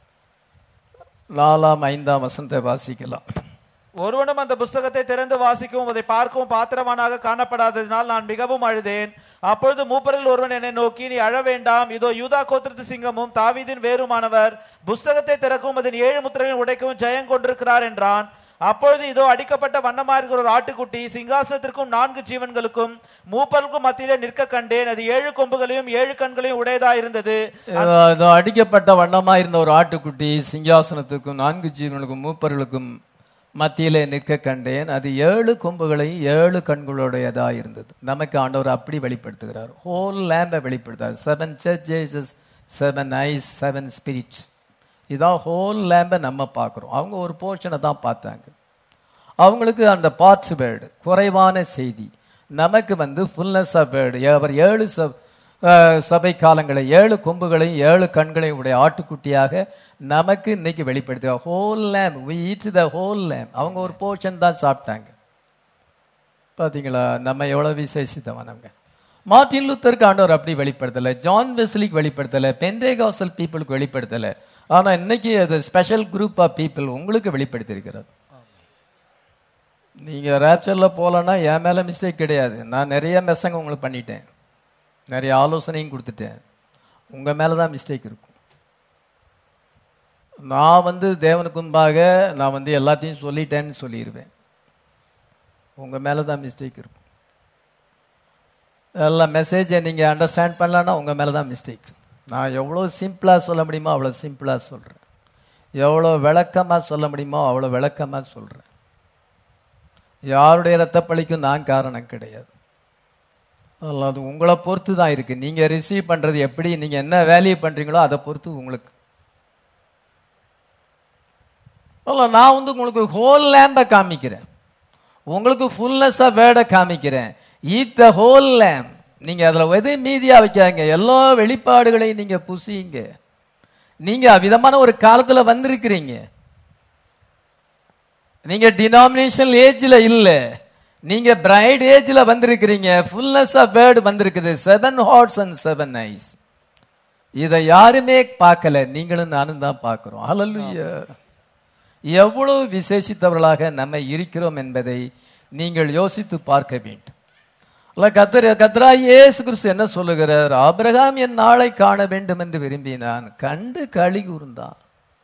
நாலாம் ஐந்தாம் வசனத்தை வாசிக்கலாம் ஒருவனும் அந்த புஸ்தகத்தை திறந்து வாசிக்கவும் அதை பார்க்கவும் பாத்திரவானாக காணப்படாததினால் நான் மிகவும் அழுதேன் அப்பொழுது மூப்பரில் ஒருவன் என்னை நோக்கி நீ அழ வேண்டாம் இதோ யூதா கோத்திரத்து சிங்கமும் தாவீதின் வேறுமானவர் புஸ்தகத்தை திறக்கவும் அதன் ஏழு முத்திரையும் உடைக்கவும் ஜெயம் கொண்டிருக்கிறார் என்றான் அப்பொழுது இதோ அடிக்கப்பட்ட வண்ணமா இருக்கிற ஒரு ஆட்டுக்குட்டி சிங்காசனத்திற்கும் நான்கு ஜீவன்களுக்கும் மூப்பருக்கும் மத்தியிலே நிற்க கண்டேன் அது ஏழு கொம்புகளையும் ஏழு கண்களையும் உடையதா இருந்தது இதோ இதோ அடிக்கப்பட்ட வண்ணமா இருந்த ஒரு ஆட்டுக்குட்டி சிங்காசனத்துக்கும் நான்கு ஜீவனுக்கும் மூப்பர்களுக்கும் மத்தியிலே நிற்க கண்டேன் அது ஏழு கொம்புகளையும் ஏழு கண்களுடையதா இருந்தது நமக்கு ஆண்டவர் அப்படி வெளிப்படுத்துகிறார் ஹோல் லேம்பை வெளிப்படுத்தார் seven churches seven eyes seven spirits இதான் ஹோல் லேம்பை நம்ம பார்க்குறோம் அவங்க ஒரு போர்ஷனை தான் பார்த்தாங்க அவங்களுக்கு அந்த பார்ட்ஸ் வேர்டு குறைவான செய்தி நமக்கு வந்து ஃபுல்னஸ் ஆஃப் வேர்டு அவர் ஏழு சப் அஹ், சபை காலங்களை ஏழு கொம்புகளையும் ஏழு கண்களையும் உடைய ஆட்டுக்குட்டியாக நமக்கு இன்னைக்கு வெளிப்படுத்துக whole lamb we eat the whole lamb அவங்க ஒரு போர்ஷன் தான் சாப்பிட்டாங்க பாத்தீங்களா நம்ம எவ்வளவு விசேஷித்தவனவங்க மார்ட்டின் லூத்தருக்கு ஆண்டவர் அப்படி வெளிப்படுத்தல ஜான் வெஸ்லிக்கு வெளிப்படுத்தல பென்டேகாசல் பீப்புளுக்கு வெளிப்படுத்தல ஆனா இன்னைக்கு அது ஸ்பெஷல் குரூப் ஆஃப் பீப்புள் உங்களுக்கு வெளிப்படுத்தியிருக்கிறார் நீங்க ரேப்சர்ல போலன்னா என் மேல மிஸ்டேக் கிடையாது நான் நிறைய மெஸ்ஸங்க உங்களுக்கு பண்ணிட்டேன் நிறைய ஆலோசனையும் கொடுத்துட்டேன் உங்க மேல தான் மிஸ்டேக் இருக்கும் நான் வந்து தேவனுக்கு முன்பாக நான் வந்து எல்லாத்தையும் சொல்லிட்டேன்னு சொல்லிடுவேன் உங்க மேல தான் மிஸ்டேக் இருக்கும் எல்லா மெசேஜை நீங்க அண்டர்ஸ்டாண்ட் பண்ணலன்னா உங்க மேல தான் மிஸ்டேக் நான் எவ்வளோ சிம்பிளா சொல்ல முடியுமோ அவ்வளோ சிம்பிளா சொல்றேன் எவ்வளோ விளக்கமா சொல்ல முடியுமோ அவ்வளோ விளக்கமா சொல்றேன் யாருடைய ரத்தப்பழிக்கும் நான் காரணம் கிடையாது அதெல்லாம் அது உங்களை பொறுத்து தான் இருக்கு நீங்க ரிசீவ் பண்றது எப்படி நீங்க என்ன வேல்யூ பண்றீங்களோ அதை பொறுத்து உங்களுக்கு அல்ல நான் வந்து உங்களுக்கு ஹோல் லேம்பை காமிக்கிறேன் உங்களுக்கு ஃபுல்னஸ் ஆஃப் வேர்டை காமிக்கிறேன் ஈட் த ஹோல் லேம் நீங்க அதுல எது மீதியா வைக்காதீங்க எல்லா வெளிப்பாடுகளையும் நீங்க புசிங்க நீங்க அவ்விதமான ஒரு காலத்துல வந்திருக்கிறீங்க நீங்க டினாமினேஷன் ஏஜ்ல இல்ல நீங்க பிரைட் ஏஜ்ல வந்திருக்கிறீங்க ஃபுல்னஸ் ஆஃப் வேர்டு வந்திருக்குது seven hearts and seven eyes இதை யாருமே பார்க்கல நீங்களும் நானும் தான் பார்க்கிறோம் ஹalleluya எவ்வளவு விசேஷித்தவர்களாக நம்ம இருக்கிறோம் என்பதை நீங்கள் யோசித்து பார்க்க வேண்டும் அல்ல கத்தர் கத்ரா இயேசு கிறிஸ்து என்ன சொல்லுகிறார் ஆபிரகாம் என் நாளை காண வேண்டும் என்று விரும்பினான் கண்டு களி கூர்ந்தான்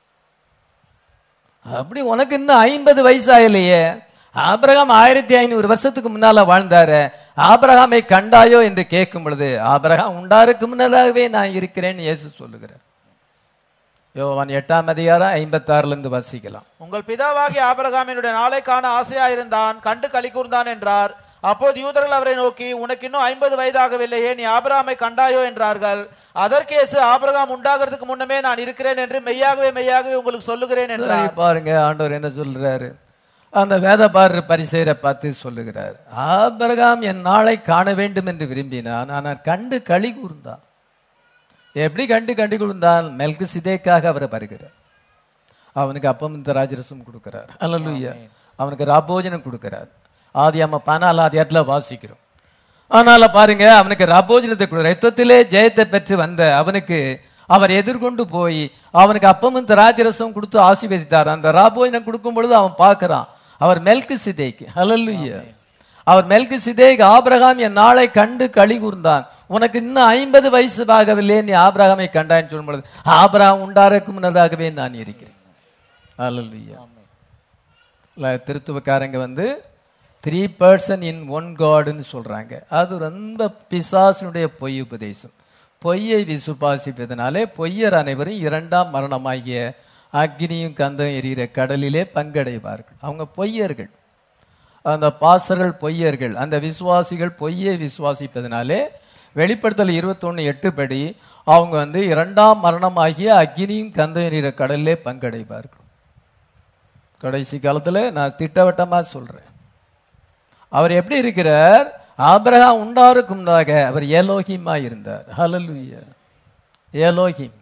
அப்படி உனக்கு இன்னும் ஐம்பது வயசு ஆகலையே ஆபிரகாம் ஆயிரத்தி ஐநூறு வருஷத்துக்கு முன்னால வாழ்ந்தாரு ஆபிரகாமை கண்டாயோ என்று கேட்கும் பொழுது ஆபிரகாம் உண்டாருக்கு முன்னதாகவே நான் இருக்கிறேன்னு இயேசு சொல்லுகிறார் யோவான் எட்டாம் அதிகாரம் ஐம்பத்தாறுல இருந்து வாசிக்கலாம் உங்கள் பிதாவாகிய ஆபிரகாமினுடைய நாளை காண ஆசையாயிருந்தான் கண்டு களி கூர்ந்தான் என்றார் அப்போது யூதர்கள் அவரை நோக்கி உனக்கு இன்னும் ஐம்பது வயதாகவில்லையே நீ ஆபிரகாமை கண்டாயோ என்றார்கள் அதற்கேசு ஆபிரகாம் உண்டாகிறதுக்கு முன்னமே நான் இருக்கிறேன் என்று மெய்யாகவே மெய்யாகவே உங்களுக்கு சொல்லுகிறேன் சரி, என்றார் பாருங்க ஆண்டவர் என்ன சொல்றாரு அந்த வேதபாரர் பரிசெயரை பார்த்து சொல்லுகிறார் ஆபிரகாம் என் நாளை காண வேண்டும் என்று விரும்பினான் ஆனால் கண்டு களி கூர்ந்தான் எப்படி கண்டு கண்டு கூர்ந்தான் மெல்கு சிதைக்காக அவரை வருகிறார் அவனுக்கு அப்பம் இந்த ராஜரசம் கொடுக்கிறார் அல்லலுயா அவனுக்கு ராபோஜனம் கொடுக்கிறார் ஆதி அம்மா பனால் ஆதியாட்டில் வாசிக்கிறோம் ஆனால பாருங்க அவனுக்கு ராபோஜனத்தை கொடு ரத்தத்திலே ஜெயத்தை பெற்று வந்த அவனுக்கு அவர் எதிர்கொண்டு போய் அவனுக்கு அப்பமும் திராட்சரசம் கொடுத்து ஆசீர்வதித்தார் அந்த ராபோஜனம் கொடுக்கும் பொழுது அவன் பார்க்கறான் அவர் மெல்கு சிதைக்கு ஹalleluya அவர் மெல்கு சிதேக் ஆபிரகாம் என் நாளை கண்டு களி கூர்ந்தான் உனக்கு இன்னும் ஐம்பது வயசு ஆகவில்லை நீ ஆபிரகாமை கண்டான்னு சொல்லும் பொழுது ஆபிரகாம் உண்டாருக்கு முன்னதாகவே நான் இருக்கிறேன் ஹalleluya இல்ல, திருத்துவக்காரங்க வந்து த்ரீ பர்சன் இன் ஒன் காடுன்னு சொல்றாங்க அது ரொம்ப பிசாசினுடைய பொய் உபதேசம் பொய்யை விசுவாசிப்பதனாலே பொய்யர் அனைவரும் இரண்டாம் மரணமாகிய அக்னியும் கந்தம் எரிகிற கடலிலே பங்கடைவார்கள் அவங்க பொய்யர்கள் அந்த பாசர்கள் பொய்யர்கள் அந்த விசுவாசிகள் பொய்யை விசுவாசிப்பதனாலே வெளிப்படுத்தல் இருபத்தொன்னு எட்டு படி அவங்க வந்து இரண்டாம் மரணமாகிய அக்னியும் கந்தம் எரிகிற கடலிலே பங்கடைவார்கள் கடைசி காலத்துல நான் திட்டவட்டமா சொல்றேன் அவர் எப்படி இருக்கிறார் ஆபிரகாம் உண்டாருக்கு முன்னாக அவர் ஏலோகிமா இருந்தார் ஹalleluya ஏலோகிம்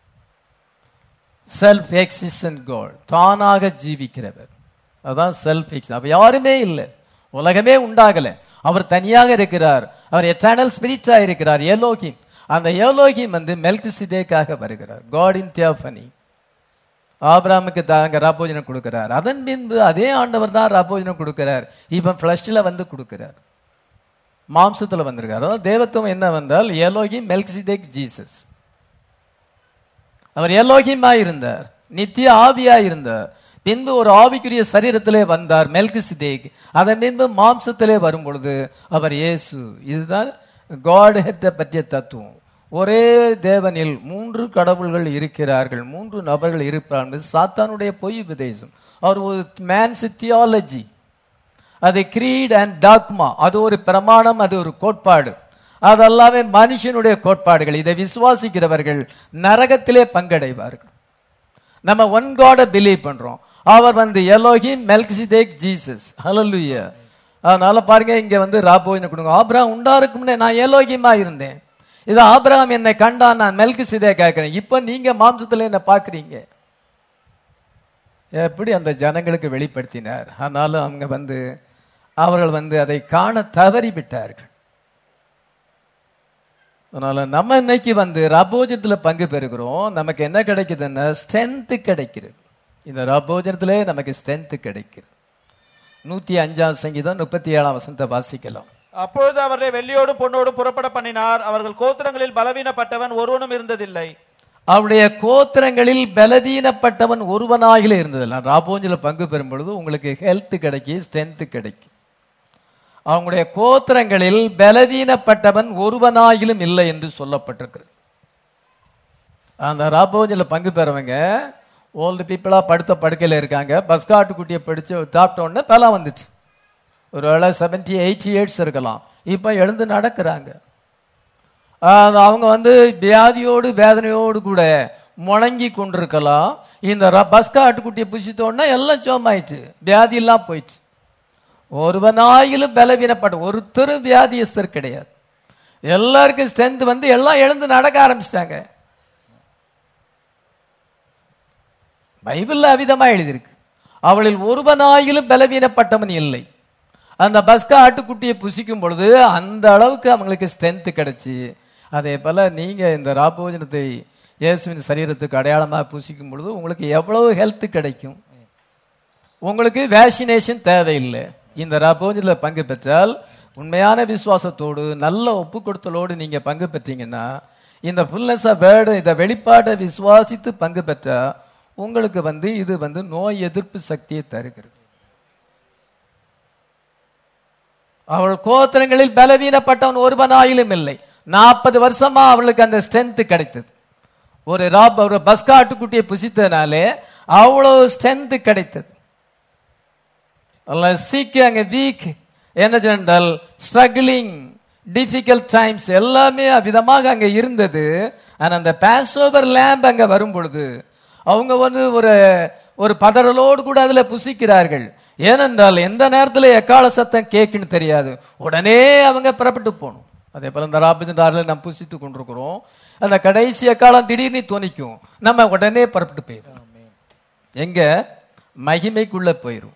செல்ஃப் எக்ஸிஸ்டன்ட் காட் தானாக ஜீவிக்கிறவர் அதான் செல்ஃப் எக்ஸ் அவர் யாருமே இல்லை உலகமே உண்டாகல அவர் தனியாக இருக்கிறார் அவர் எட்டர்னல் ஸ்பிரிட்டா இருக்கிறார் ஏலோகிம் அந்த ஏலோகிம் வந்து மெல்கு சிதேக்காக வருகிறார் காட் இன் தியோஃபனி ஆபிராமுக்கு தாங்க ராபோஜனம் கொடுக்கிறார் அதன் பின்பு அதே ஆண்டவர் தான் ராபோஜனம் கொடுக்கிறார் இப்ப பிளஷ்ல வந்து கொடுக்கிறார் மாம்சத்துல வந்திருக்கார் அதாவது தேவத்துவம் என்ன வந்தால் ஏலோகி மெல்கிசிதேக் ஜீசஸ் அவர் எலோகிமா இருந்தார் நித்திய ஆவியா இருந்தார் பின்பு ஒரு ஆவிக்குரிய சரீரத்திலே வந்தார் மெல்கிசிதேக் அதன் பின்பு மாம்சத்திலே வரும் பொழுது அவர் இயேசு இதுதான் காட் ஹெத்தை பற்றிய தத்துவம் ஒரே தேவனில் மூன்று கடவுள்கள் இருக்கிறார்கள் மூன்று நபர்கள் இருப்பார்கள் சாத்தானுடைய பொய் உபதேசம் அவர் ஒரு மேன்ஸ் தியாலஜி அது கிரீட் அண்ட் டாக்மா அது ஒரு பிரமாணம் அது ஒரு கோட்பாடு அதெல்லாமே மனுஷனுடைய கோட்பாடுகள் இதை விசுவாசிக்கிறவர்கள் நரகத்திலே பங்கடைவார்கள் நம்ம ஒன் காட பிலீவ் பண்றோம் அவர் வந்து எலோகி மெல்கிசிதேக் ஜீசஸ் ஹalleluya அதனால பாருங்க இங்க வந்து ராபோயின கொடுங்க ஆபிரகாம் உண்டாருக்கு முன்னே நான் எலோகிமா இருந்தேன் இது ஆபிரகாம் என்னை கண்டா நான் மெல்கிசிதே கேட்கிறேன் இப்போ நீங்க மாம்சத்துல என்ன பாக்குறீங்க எப்படி அந்த ஜனங்களுக்கு வெளிப்படுத்தினார் ஆனாலும் அவங்க வந்து அவர்கள் வந்து அதை காண தவறி விட்டார்கள் அதனால நம்ம இன்னைக்கு வந்து ரபோஜனத்துல பங்கு பெறுகிறோம் நமக்கு என்ன கிடைக்குதுன்னா ஸ்ட்ரென்த் கிடைக்கிறது இந்த ரபோஜனத்திலே நமக்கு ஸ்ட்ரென்த் கிடைக்கிறது நூத்தி அஞ்சாம் சங்கீதம் முப்பத்தி ஏழாம் வசனத்தை வாசிக்கலாம் அப்பொழுது அவர்களை வெள்ளியோடும் பொன்னோடும் புறப்பட பண்ணினார் அவர்கள் கோத்திரங்களில் பலவீனப்பட்டவன் ஒருவனும் இருந்ததில்லை அவருடைய கோத்திரங்களில் பலவீனப்பட்டவன் ஒருவனாகில இருந்ததில்ல ராபோஞ்சில பங்கு பெறும் பொழுது உங்களுக்கு ஹெல்த் கிடைக்கும் ஸ்ட்ரென்த் கிடைக்கும் அவங்களுடைய கோத்திரங்களில் பலவீனப்பட்டவன் ஒருவனாகிலும் இல்லை என்று சொல்லப்பட்டிருக்கிறது அந்த ராபோஞ்சில பங்கு பெறவங்க ஓல்டு பீப்புளா படுத்த படுக்கையில இருக்காங்க பஸ்காட்டு குட்டியை படிச்சு சாப்பிட்ட உடனே பலம் வந்துச்சு ஒருவேளை செவன்டி எயிட்டி இயர்ஸ் இருக்கலாம் இப்ப எழுந்து நடக்கிறாங்க ஆஹ் அவங்க வந்து வியாதியோடு வேதனையோடு கூட முழங்கி கொண்டிருக்கலாம் இந்த ர- பஸ்கா ஆட்டுக்குட்டியை புசித்தோன்னா எல்லாம் சோமாயிட்டு வியாதி எல்லாம் போயிடுச்சு ஒருவனாயிலும் பலவீனப்பட்ட ஒருத்தரும் வியாதியஸ்தர் கிடையாது எல்லாருக்கும் ஸ்ட்ரென்த் வந்து எல்லாம் எழுந்து நடக்க ஆரம்பிச்சிட்டாங்க பைபிள்ல அவிதமா எழுதியிருக்கு அவளில் ஒருவனாயிலும் பலவீனப்பட்டவன் இல்லை அந்த பஸ்கா ஆட்டுக்குட்டியை புசிக்கும் பொழுது அந்த அளவுக்கு அவங்களுக்கு ஸ்ட்ரென்த் கிடைச்சு அதே போல நீங்க இந்த ராபோஜனத்தை இயேசுவின் சரீரத்துக்கு அடையாளமா புசிக்கும் பொழுது உங்களுக்கு எவ்வளவு ஹெல்த் கிடைக்கும் உங்களுக்கு வேக்சினேஷன் தேவையில்லை இந்த ராபோஜனில் பங்கு பெற்றால் உண்மையான விசுவாசத்தோடு நல்ல ஒப்பு கொடுத்தலோடு நீங்க பங்கு பெற்றீங்கன்னா இந்த ஃபுல்னஸ் ஆஃப் வேர்டு இந்த வெளிப்பாட்டை விசுவாசித்து பங்கு பெற்றா உங்களுக்கு வந்து இது வந்து நோய் எதிர்ப்பு சக்தியை தருகிறது அவள் கோத்திரங்களில் பலவீனப்பட்டவன் ஒருவனாயிலும் இல்லை நாற்பது வருஷமா அவளுக்கு அந்த ஸ்ட்ரென்த் கிடைத்தது ஒரு ராப் ஒரு பஸ்கா ஆட்டுக்குட்டியை புசித்ததுனாலே அவ்வளவு ஸ்ட்ரென்த் கிடைத்தது சீக்கு அங்க வீக் என்ன சொன்னால் ஸ்ட்ரகிளிங் டிஃபிகல்ட் டைம்ஸ் எல்லாமே விதமாக அங்க இருந்தது ஆனா அந்த பாஸ்ஓவர் லேம்ப் அங்க வரும் பொழுது அவங்க வந்து ஒரு ஒரு பதறலோடு கூட அதுல புசிக்கிறார்கள் ஏனென்றால் எந்த நேரத்துல எக்கால சத்தம் கேக்குன்னு தெரியாது உடனே அவங்க புறப்பட்டு போகணும் அதே போல இந்த ராபிதாரில் நாம் புசித்து கொண்டிருக்கிறோம் அந்த கடைசி எக்காலம் திடீர்னு துணிக்கும் நம்ம உடனே புறப்பட்டு போயிடும் எங்க மகிமைக்குள்ள போயிரும்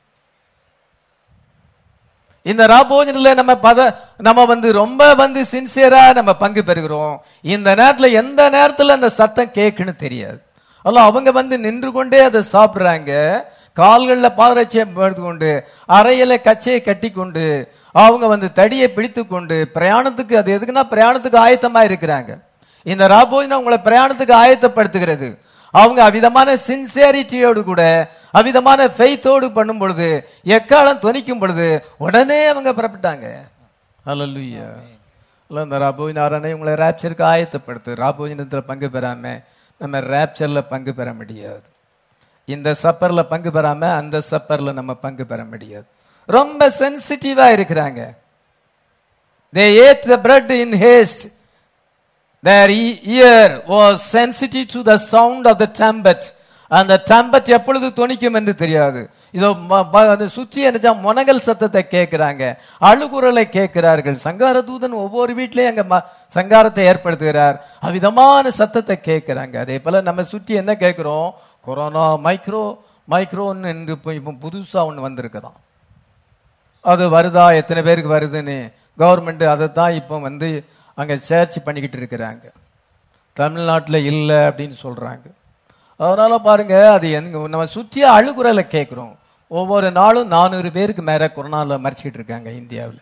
இந்த ராபோஜனில் நம்ம பத நம்ம வந்து ரொம்ப வந்து சின்சியரா நம்ம பங்கு பெறுகிறோம் இந்த நேரத்துல எந்த நேரத்துல அந்த சத்தம் கேக்குன்னு தெரியாது அல்ல அவங்க வந்து நின்று கொண்டே அதை சாப்பிடுறாங்க கால்கள்ல பாதரட்சியை கொண்டு அறையில கச்சையை கட்டி கொண்டு அவங்க வந்து தடியை பிடித்து கொண்டு பிரயாணத்துக்கு அது எதுக்குன்னா பிரயாணத்துக்கு ஆயத்தமா இருக்கிறாங்க இந்த ராபோஜனம் உங்களை பிரயாணத்துக்கு ஆயத்தப்படுத்துகிறது அவங்க அவிதமான சின்சியாரிட்டியோடு கூட அவிதமான ஃபெய்த்தோடு பண்ணும் பொழுது எக்காலம் துணிக்கும் பொழுது உடனே அவங்க புறப்பட்டாங்க அல்லல்லுயா இல்ல இந்த ராபோஜினாரனை உங்களை ரேப்சருக்கு ஆயத்தப்படுத்து ராபோஜினத்தில் பங்கு பெறாம நம்ம ரேப்சர்ல பங்கு பெற முடியாது இந்த சப்பர்ல பங்கு பெறாம அந்த சப்பர்ல நம்ம பங்கு பெற முடியாது ரொம்ப சென்சிட்டிவா இருக்கிறாங்க they ate the bread in haste their e- ear was sensitive to the sound of the trumpet அந்த trumpet எப்பொழுது தொனிக்கும் என்று தெரியாது இதோ ம- ம- அது சுற்றி என்ன முனகல் சத்தத்தை கேட்கிறாங்க அழுகுரலை கேட்கிறார்கள் சங்கார தூதன் ஒவ்வொரு வீட்லயும் அங்க ம- சங்காரத்தை ஏற்படுத்துகிறார் அவ்விதமான சத்தத்தை கேட்கிறாங்க அதே போல நம்ம சுற்றி என்ன கேட்கிறோம் கொரோனா மைக்ரோ மைக்ரோன்னு என்று இப்ப இப்ப புதுசா ஒண்ணு வந்திருக்குதாம் அது வருதா எத்தனை பேருக்கு வருதுன்னு கவர்மெண்ட் அதை தான் இப்போ வந்து அங்க சர்ச் பண்ணிக்கிட்டு இருக்கிறாங்க தமிழ்நாட்டில் இல்லை அப்படின்னு சொல்றாங்க அதனால பாருங்க அது எங்க நம்ம சுற்றி அழுகுறல கேட்குறோம் ஒவ்வொரு நாளும் நானூறு பேருக்கு மேல கொரோனால மறிச்சிக்கிட்டு இருக்காங்க இந்தியாவில்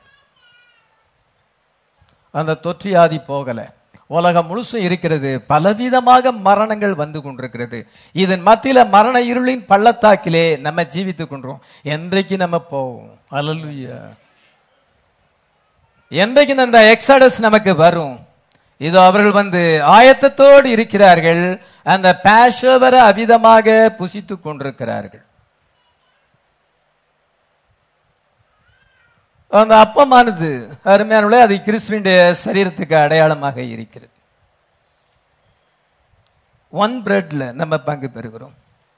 அந்த தொற்று வியாதி போகல உலகம் முழுசும் இருக்கிறது பலவிதமாக மரணங்கள் வந்து கொண்டிருக்கிறது இதன் மத்தியில மரண இருளின் பள்ளத்தாக்கிலே நம்ம ஜீவித்துக் கொண்டோம் என்றைக்கு நம்ம போவோம் அல்லலுயா என்றைக்கு அந்த எக்ஸடஸ் நமக்கு வரும் இதோ அவர்கள் வந்து ஆயத்தத்தோடு இருக்கிறார்கள் அந்த பேஷோவரை அவிதமாக புசித்துக் கொண்டிருக்கிறார்கள் அந்த அப்பமானது அருமையானவர்களே அது கிறிஸ்துவினுடைய சரீரத்துக்கு அடையாளமாக இருக்கிறது ஒன் பிரெட்ல நம்ம பங்கு பெறுகிறோம்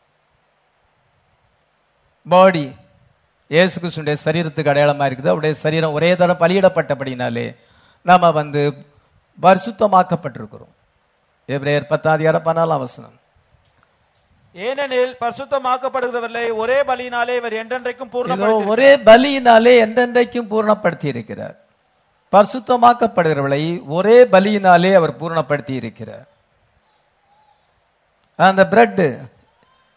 பாடி இயேசு கிறிஸ்துடைய சரீரத்துக்கு அடையாளமா இருக்குது அவருடைய சரீரம் ஒரே தரம் பலியிடப்பட்டபடினாலே நாம வந்து பரிசுத்தமாக்கப்பட்டிருக்கிறோம் எப்ரேயர் பத்தாதிகாரம் பதினாலாம் வசனம் ஏனெனில் பரிசுத்தமாக்கப்படுகிறவர்களை ஒரே பலியினாலே இவர் என்றென்றைக்கும் இதோ பூர்ணப்படுத்தி ஒரே பலியினாலே என்றென்றைக்கும் பூர்ணப்படுத்தி இருக்கிறார் பரிசுத்தமாக்கப்படுகிறவளை ஒரே பலியினாலே அவர் பூர்ணப்படுத்தி இருக்கிறார் அந்த பிரெட்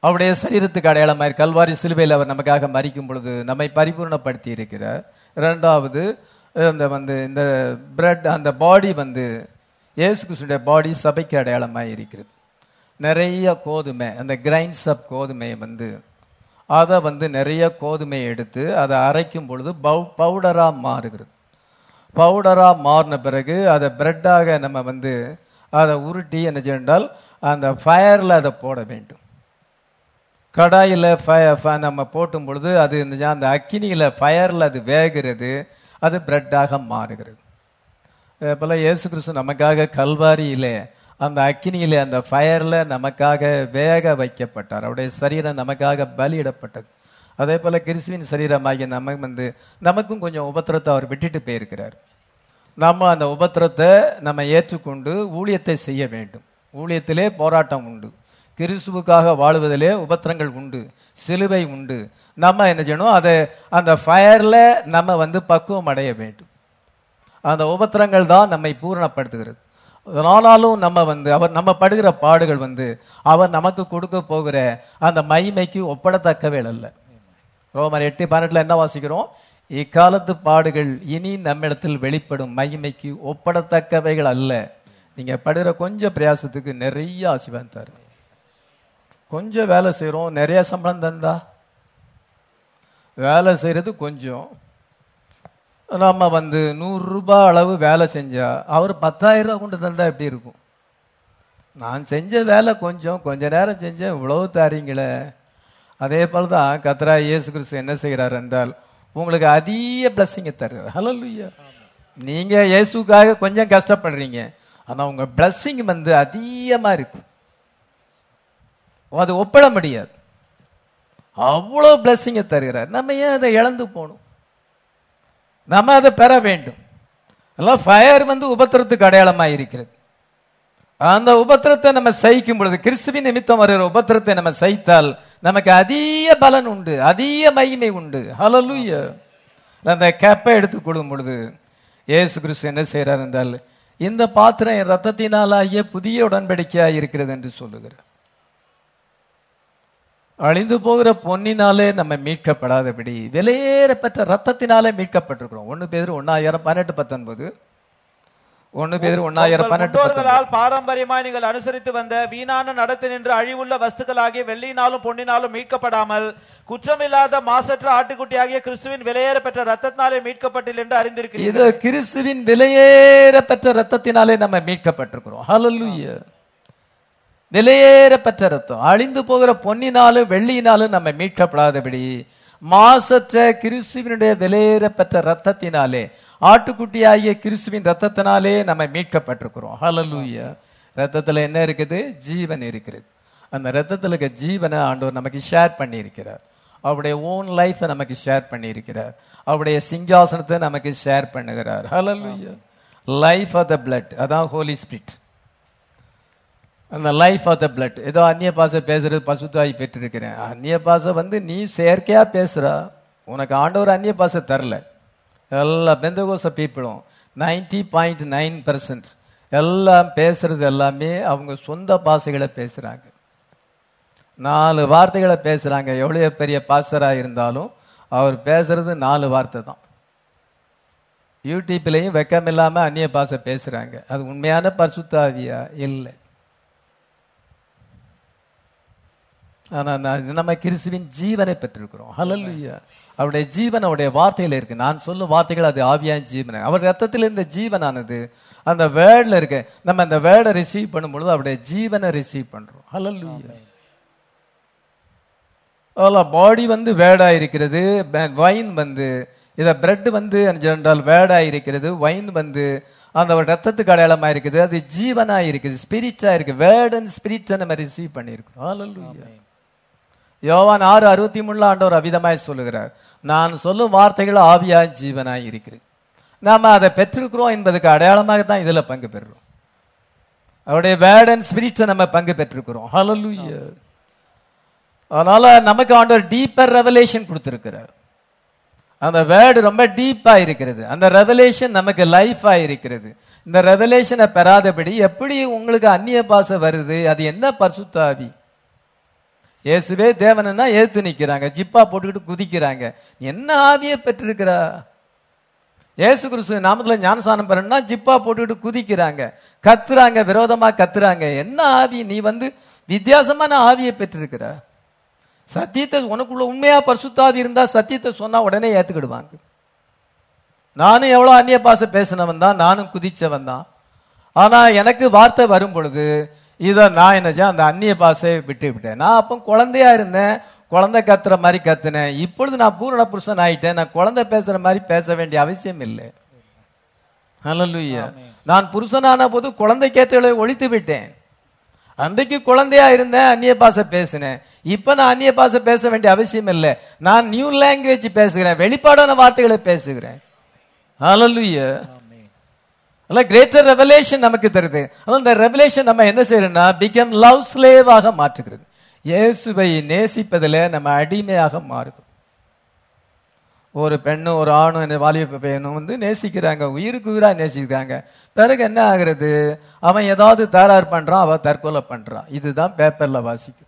அவருடைய சரீரத்துக்கு அடையாளமாய் கல்வாரி சிலுவையில் அவர் நமக்காக மறிக்கும் பொழுது நம்மை பரிபூர்ணப்படுத்தி இருக்கிறார் இரண்டாவது இந்த வந்து இந்த பிரெட் அந்த பாடி வந்து இயேசு கிறிஸ்துடைய பாடி சபைக்கு அடையாளமாய் இருக்கிறது நிறைய கோதுமை அந்த கிரைண்ட்ஸ் ஆஃப் கோதுமையை வந்து அதை வந்து நிறைய கோதுமையை எடுத்து அதை அரைக்கும் பொழுது பவு பவுடராக மாறுகிறது பவுடராக மாறின பிறகு அதை பிரெட்டாக நம்ம வந்து அதை உருட்டி என்ன செய்யண்டால் அந்த ஃபயரில் அதை போட வேண்டும் கடாயில் நம்ம போட்டும் பொழுது அது இந்த அந்த அக்கினியில் ஃபயரில் அது வேகிறது அது பிரெட்டாக மாறுகிறது போல இயேசு கிறிஸ்து நமக்காக கல்வாரியிலே அந்த அக்கினியிலே அந்த ஃபயரில் நமக்காக வேக வைக்கப்பட்டார் அவருடைய சரீரம் நமக்காக பலியிடப்பட்டது அதே போல கிறிஸ்துவின் சரீரமாகிய நம்ம வந்து நமக்கும் கொஞ்சம் உபத்திரத்தை அவர் விட்டுட்டு போயிருக்கிறார் நம்ம அந்த உபத்திரத்தை நம்ம ஏற்றுக்கொண்டு ஊழியத்தை செய்ய வேண்டும் ஊழியத்திலே போராட்டம் உண்டு கிறிஸ்துவுக்காக வாழுவதிலே உபத்திரங்கள் உண்டு சிலுவை உண்டு நம்ம என்ன செய்யணும் அதை அந்த ஃபயர்ல நம்ம வந்து பக்குவம் அடைய வேண்டும் அந்த உபத்திரங்கள் தான் நம்மை பூரணப்படுத்துகிறது ஆனாலும் நம்ம வந்து அவர் நம்ம படுகிற பாடுகள் வந்து அவர் நமக்கு கொடுக்க போகிற அந்த மகிமைக்கு ஒப்படத்தக்கவேள் அல்ல ரோமர் எட்டு பன்னெண்டுல என்ன வாசிக்கிறோம் இக்காலத்து பாடுகள் இனி நம்மிடத்தில் வெளிப்படும் மகிமைக்கு ஒப்படத்தக்கவைகள் அல்ல நீங்க படுகிற கொஞ்சம் பிரயாசத்துக்கு நிறைய ஆசீர்வாதம் தரும் கொஞ்சம் வேலை செய்கிறோம் நிறைய சம்பளம் தந்தா வேலை செய்யறது கொஞ்சம் நம்ம வந்து நூறு ரூபாய் அளவு வேலை செஞ்சா அவர் பத்தாயிரம் ரூபாய் கொண்டு தந்தா எப்படி இருக்கும் நான் செஞ்ச வேலை கொஞ்சம் கொஞ்ச நேரம் செஞ்சேன் இவ்வளவு தாரீங்களே அதே போல தான் கத்ரா இயேசு கிறிஸ்து என்ன செய்கிறார் என்றால் உங்களுக்கு அதிக பிளஸ்ஸிங்க தருகிறார் ஹலலுயா நீங்க இயேசுக்காக கொஞ்சம் கஷ்டப்படுறீங்க ஆனா உங்க பிளஸ்ஸிங் வந்து அதிகமா இருக்கும் அது ஒப்பிட முடியாது அவ்வளோ பிளஸ்ஸிங்கை தருகிறார் நம்ம ஏன் அதை இழந்து போகணும் நம்ம அதை பெற வேண்டும் எல்லாம் ஃபயர் வந்து உபத்திரத்துக்கு அடையாளமாக இருக்கிறது அந்த உபத்திரத்தை நம்ம சகிக்கும் பொழுது கிறிஸ்துவின் நிமித்தம் வருகிற உபத்திரத்தை நம்ம சகித்தால் நமக்கு அதிக பலன் உண்டு அதிக மகிமை உண்டு ஹலலுய அந்த கேப்பை எடுத்துக்கொள்ளும் பொழுது ஏசு கிறிஸ்து என்ன செய்கிறார் என்றால் இந்த பாத்திரம் என் ரத்தத்தினாலாகிய புதிய உடன்படிக்கையாக இருக்கிறது என்று சொல்லுகிறார் அழிந்து போகிற பொன்னினாலே நம்ம மீட்கப்படாதபடி விலையேறப்பட்ட ரத்தத்தினாலே மீட்கப்பட்டிருக்கிறோம் ஒன்னு பேர் ஒன்னாயிரம் பன்னெண்டு பத்தொன்பது ஒன்னு பேர் ஒன்னாயிரம் உங்கள் பன்னெண்டு பத்தொன்பது முன்னோர்களால் பாரம்பரியமாய் நீங்கள் அனுசரித்து வந்த வீணான நடத்தை நின்று அழிவுள்ள வஸ்துக்களாகிய வெள்ளியினாலும் பொன்னினாலும் மீட்கப்படாமல் குற்றமில்லாத மாசற்ற ஆட்டுக்குட்டியாகிய கிறிஸ்துவின் விலையேற பெற்ற ரத்தத்தினாலே மீட்கப்பட்டில் என்று அறிந்திருக்கிறீர்கள் இது கிறிஸ்துவின் விலையேறப்பட்ட ரத்தத்தினாலே நம்ம மீட்கப்பட்டிருக்கிறோம் ஹalleluya விலையேறப்பட்ட ரத்தம் அழிந்து போகிற பொன்னினாலும் வெள்ளியினாலும் நம்ம மீட்கப்படாதபடி மாசற்ற கிறிஸ்துவினுடைய விலையேறப்பட்ட ரத்தத்தினாலே ஆட்டுக்குட்டியாகிய கிறிஸ்துவின் ரத்தத்தினாலே நம்ம மீட்கப்பட்டிருக்கிறோம் ஹalleluya ரத்தத்துல என்ன இருக்குது ஜீவன் இருக்கிறது அந்த ரத்தத்துல இருக்க ஜீவனை ஆண்டவர் நமக்கு ஷேர் பண்ணி இருக்கிறார் அவருடைய ஓன் லைஃபை நமக்கு ஷேர் பண்ணி இருக்கிறார் அவருடைய சிங்காசனத்தை நமக்கு ஷேர் பண்ணுகிறார் ஹalleluya லைஃப் ஆஃப் த பிளட் அதான் ஹோலி ஸ்பிரிட் அந்த லைஃப் ஆஃப் த பிளட் ஏதோ அந்நிய பாசை பேசுறது பசுத்தாய் பெற்றிருக்கிறேன் அந்நிய பாசை வந்து நீ செயற்கையா பேசுறா உனக்கு ஆண்டவர் அந்நிய பாசை தரல எல்லா பெந்தகோச பீப்புளும் நைன்டி பாயிண்ட் நைன் பர்சன்ட் எல்லாம் பேசுறது எல்லாமே அவங்க சொந்த பாசைகளை பேசுறாங்க நாலு வார்த்தைகளை பேசுறாங்க எவ்வளவு பெரிய பாசரா இருந்தாலும் அவர் பேசுறது நாலு வார்த்தை தான் யூடியூப்லயும் வெக்கம் இல்லாம அந்நிய பாசை பேசுறாங்க அது உண்மையான பரிசுத்தாவியா இல்லை ஆனா நான் நம்ம கிறிஸ்துவின் ஜீவனை பெற்றிருக்கிறோம் ஹalleluya அவருடைய ஜீவன் அவருடைய வார்த்தையில இருக்கு நான் சொல்லும் வார்த்தைகள் அது ஆவியான ஜீவன் அவர் ரத்தத்தில் இருந்த ஜீவனானது அந்த வேர்ட்ல இருக்கு நம்ம அந்த வேர்டை ரிசீவ் பண்ணும் பொழுது அவருடைய ஜீவனை ரிசீவ் பண்றோம் ஹalleluya பாடி வந்து வேடா இருக்கிறது வைன் வந்து இத பிரெட் வந்து என்றால் வேடா இருக்கிறது வைன் வந்து அந்த ஒரு ரத்தத்துக்கு அடையாளமா இருக்குது அது ஜீவனா இருக்குது ஸ்பிரிட்டா இருக்கு வேர்ட் அண்ட் ஸ்பிரிட்டை நம்ம ரிசீவ் பண்ணியிருக்கிறோம் ஹalleluya யோவான் ஆறு அறுபத்தி மூணுல ஆண்டவர் அவிதமாய் சொல்லுகிறார் நான் சொல்லும் வார்த்தைகள் ஆவியாய் ஜீவனாய் இருக்கிறது நாம அதை பெற்றிருக்கிறோம் என்பதுக்கு அடையாளமாக தான் இதுல பங்கு பெறுறோம் அவருடைய வேர்ட் அண்ட் ஸ்பிரிட்டை நம்ம பங்கு பெற்றிருக்கிறோம் ஹalleluya அதனால நமக்கு ஆண்டவர் டீப்பர் ரெவலேஷன் கொடுத்திருக்கிறார் அந்த வேர்டு ரொம்ப டீப்பா இருக்கிறது அந்த ரெவலேஷன் நமக்கு லைஃபா இருக்கிறது இந்த ரெவலேஷனை பெறாதபடி எப்படி உங்களுக்கு அந்நிய பாசை வருது அது என்ன பரிசுத்தாவி இயேசுவே தேவனா ஏத்து நிக்கிறாங்க ஜிப்பா போட்டுக்கிட்டு குதிக்கிறாங்க என்ன ஆவியை பெற்றிருக்கிறா இயேசு கிறிஸ்து நாமத்துல ஞானசானம் பெறணும்னா ஜிப்பா போட்டுக்கிட்டு குதிக்கிறாங்க கத்துறாங்க விரோதமா கத்துறாங்க என்ன ஆவி நீ வந்து வித்தியாசமான ஆவியை பெற்றிருக்கிற சத்தியத்தை உனக்குள்ள உண்மையா பரிசுத்தாவி இருந்தா சத்தியத்தை சொன்னா உடனே ஏத்துக்கிடுவாங்க நானும் எவ்வளவு அந்நிய பாச பேசினவன் தான் நானும் குதிச்சவன் தான் ஆனா எனக்கு வார்த்தை வரும் பொழுது இத நான் என்ன செய்ய அந்த அந்நிய பாசையை விட்டு விட்டேன் நான் அப்போ குழந்தையா இருந்தேன் குழந்தை கத்துற மாதிரி கத்துனேன் இப்பொழுது நான் பூரண புருஷன் ஆயிட்டேன் நான் குழந்தை பேசுற மாதிரி பேச வேண்டிய அவசியம் இல்லை ஹalleluya நான் புருஷனான போது குழந்தைக்கேற்றலை ஒழித்து விட்டேன் அன்றைக்கு குழந்தையா இருந்தேன் அந்நிய பாசை பேசினேன் இப்ப நான் அந்நிய பாசை பேச வேண்டிய அவசியம் இல்லை நான் நியூ லாங்குவேஜ் பேசுகிறேன் வெளிப்பாடான வார்த்தைகளை பேசுகிறேன் ஹalleluya அல்ல கிரேட்டர் ரெவலேஷன் நமக்கு தருது அதான் இந்த ரெவலேஷன் நம்ம என்ன செய்யறோம்னா பிகம் லவ் ஸ்லேவாக மாற்றுகிறது இயேசுவை நேசிப்பதில் நம்ம அடிமையாக மாறுது ஒரு பெண்ணும் ஒரு ஆணும் இந்த வாலிப பையனும் வந்து நேசிக்கிறாங்க உயிருக்கு உயிரா நேசிக்கிறாங்க பிறகு என்ன ஆகுறது அவன் ஏதாவது தகராறு பண்றான் அவ தற்கொலை பண்றான் இதுதான் பேப்பர்ல வாசிக்கும்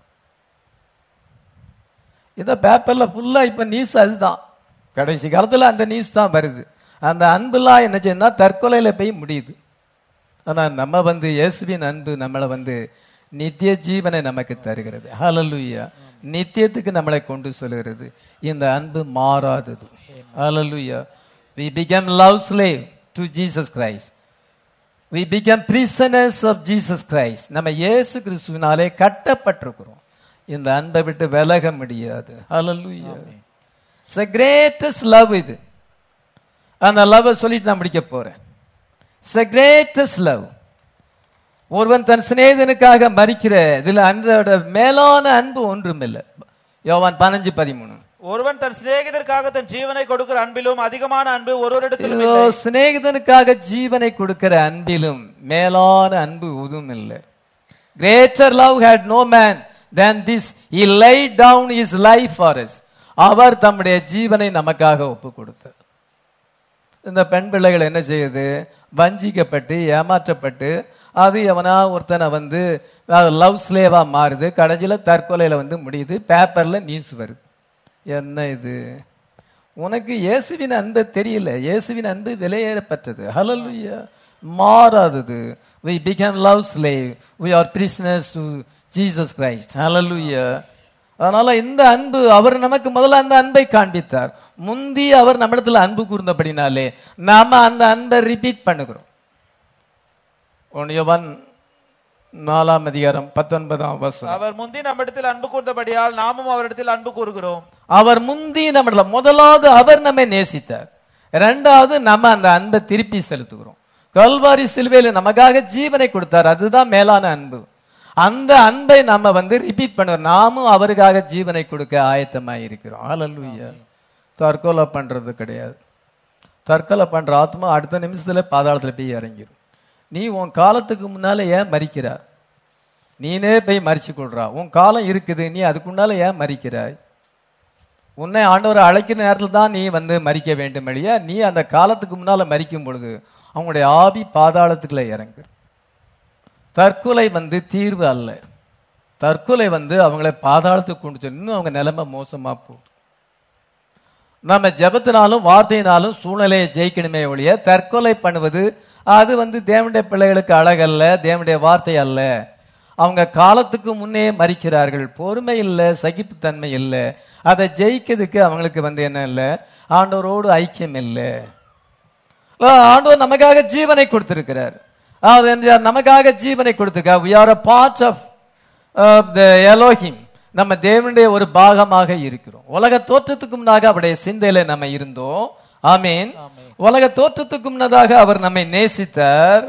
இந்த பேப்பர்ல ஃபுல்லா இப்ப நியூஸ் அதுதான் கடைசி காலத்துல அந்த நியூஸ் தான் வருது அந்த அன்புலாம் என்ன செய்யுதுன்னா தற்கொலையில போய் முடியுது ஆனா நம்ம வந்து இயேசுவின் அன்பு நம்மளை வந்து நித்திய ஜீவனை நமக்கு தருகிறது ஹalleluya நித்தியத்துக்கு நம்மளை கொண்டு செல்கிறது இந்த அன்பு மாறாதது ஹalleluya we become love slave to jesus christ we become prisoners of jesus christ நம்ம இயேசு கிறிஸ்துவினாலே கட்டப்பட்டிருக்கிறோம் இந்த அன்பை விட்டு விலக முடியாது ஹalleluya it's a greatest love இது அந்த லவ் சொல்லிட்டு நான் முடிக்க போறேன் இட்ஸ் a greatest love ஒருவன் தன் சிநேகிதனுக்காக மறிக்கிற இதுல அந்த மேலான அன்பு ஒன்றும் இல்லை யோவான் பதினஞ்சு பதிமூணு ஒருவன் தன் சிநேகிதருக்காக தன் ஜீவனை கொடுக்கிற அன்பிலும் அதிகமான அன்பு ஒருவரிடத்திலும் இதோ இல்லை சிநேகிதனுக்காக ஜீவனை கொடுக்கிற அன்பிலும் மேலான அன்பு எதுவும் இல்லை greater love hath no man than this he laid down his life for us அவர் தம்முடைய ஜீவனை நமக்காக ஒப்பு கொடுத்தார் இந்த பெண் பிள்ளைகள் என்ன செய்யுது வஞ்சிக்கப்பட்டு ஏமாற்றப்பட்டு அது எவனா ஒருத்தனை வந்து லவ் ஸ்லேவா மாறுது கடைசியில தற்கொலையில வந்து முடியுது பேப்பர்ல நியூஸ் வருது என்ன இது உனக்கு இயேசுவின் அன்பு தெரியல இயேசுவின் அன்பு விலையேறப்பட்டது ஹalleluya மாறாதது we become love slave we are prisoners to jesus christ hallelujah அதனால இந்த அன்பு அவர் நமக்கு முதல்ல அந்த அன்பை காண்பித்தார் முந்தி அவர் நம்மிடத்துல அன்பு கூர்ந்தபடினாலே நாம அந்த அன்பை ரிப்பீட் பண்ணுகிறோம் ஒன் யோவான் நாலாம் அதிகாரம் பத்தொன்பதாம் வசனம் அவர் முந்தி நம்மிடத்தில் அன்பு கூர்ந்தபடியால் நாமும் அவரிடத்தில் அன்பு கூறுகிறோம் அவர் முந்தி நம்மள முதலாவது அவர் நம்மை நேசித்தார் இரண்டாவது நம்ம அந்த அன்பை திருப்பி செலுத்துகிறோம் கல்வாரி சிலுவையில நமக்காக ஜீவனை கொடுத்தார் அதுதான் மேலான அன்பு அந்த அன்பை நம்ம வந்து ரிப்பீட் பண்ணுவோம் நாமும் அவருக்காக ஜீவனை கொடுக்க ஆயத்தமாய் இருக்கிறோம் ஹalleluya தற்கொலை பண்றது கிடையாது தற்கொலை பண்ற ஆத்மா அடுத்த நிமிஷத்துல பாதாளத்துல போய் இறங்கிடும் நீ உன் காலத்துக்கு முன்னால ஏன் மறிக்கிற நீனே போய் மறிச்சு கொள்றா உன் காலம் இருக்குது நீ அதுக்குன்னால ஏன் மறிக்கிறாய் உன்னை ஆண்டவரை அழைக்கிற நேரத்தில் தான் நீ வந்து மறிக்க வேண்டும் இல்லையா நீ அந்த காலத்துக்கு முன்னால மறிக்கும் பொழுது அவங்களுடைய ஆவி பாதாளத்துக்குள்ள இறங்கு தற்கொலை வந்து தீர்வு அல்ல தற்கொலை வந்து அவங்கள பாதாளத்துக்கு கொண்டு செல்லும். இன்னும் அவங்க நிலைமை மோசமா போகும் நம்ம ஜெபத்தினாலும் வார்த்தையினாலும் சூழ்நிலையை ஜெயிக்கணுமே ஒழிய தற்கொலை பண்ணுவது அது வந்து தேவனுடைய பிள்ளைகளுக்கு அழகல்ல தேவனுடைய வார்த்தை அல்ல அவங்க காலத்துக்கு முன்னே மறிக்கிறார்கள் பொறுமை இல்லை சகிப்புத்தன்மை இல்லை அதை ஜெயிக்கிறதுக்கு அவங்களுக்கு வந்து என்ன இல்லை ஆண்டவரோடு ஐக்கியம் இல்லை ஆண்டவர் நமக்காக ஜீவனை கொடுத்திருக்கிறார் அவர் என்ன- நமக்காக ஜீவனை கொடுத்திருக்கார் we are a part of uh, the Elohim நம்ம தேவனுடைய ஒரு பாகமாக இருக்கிறோம் உலக தோற்றத்துக்கு முன்னாக அவருடைய சிந்தையில நம்ம இருந்தோம் ஆமீன் உலக தோற்றத்துக்கு முன்னதாக அவர் நம்மை நேசித்தார்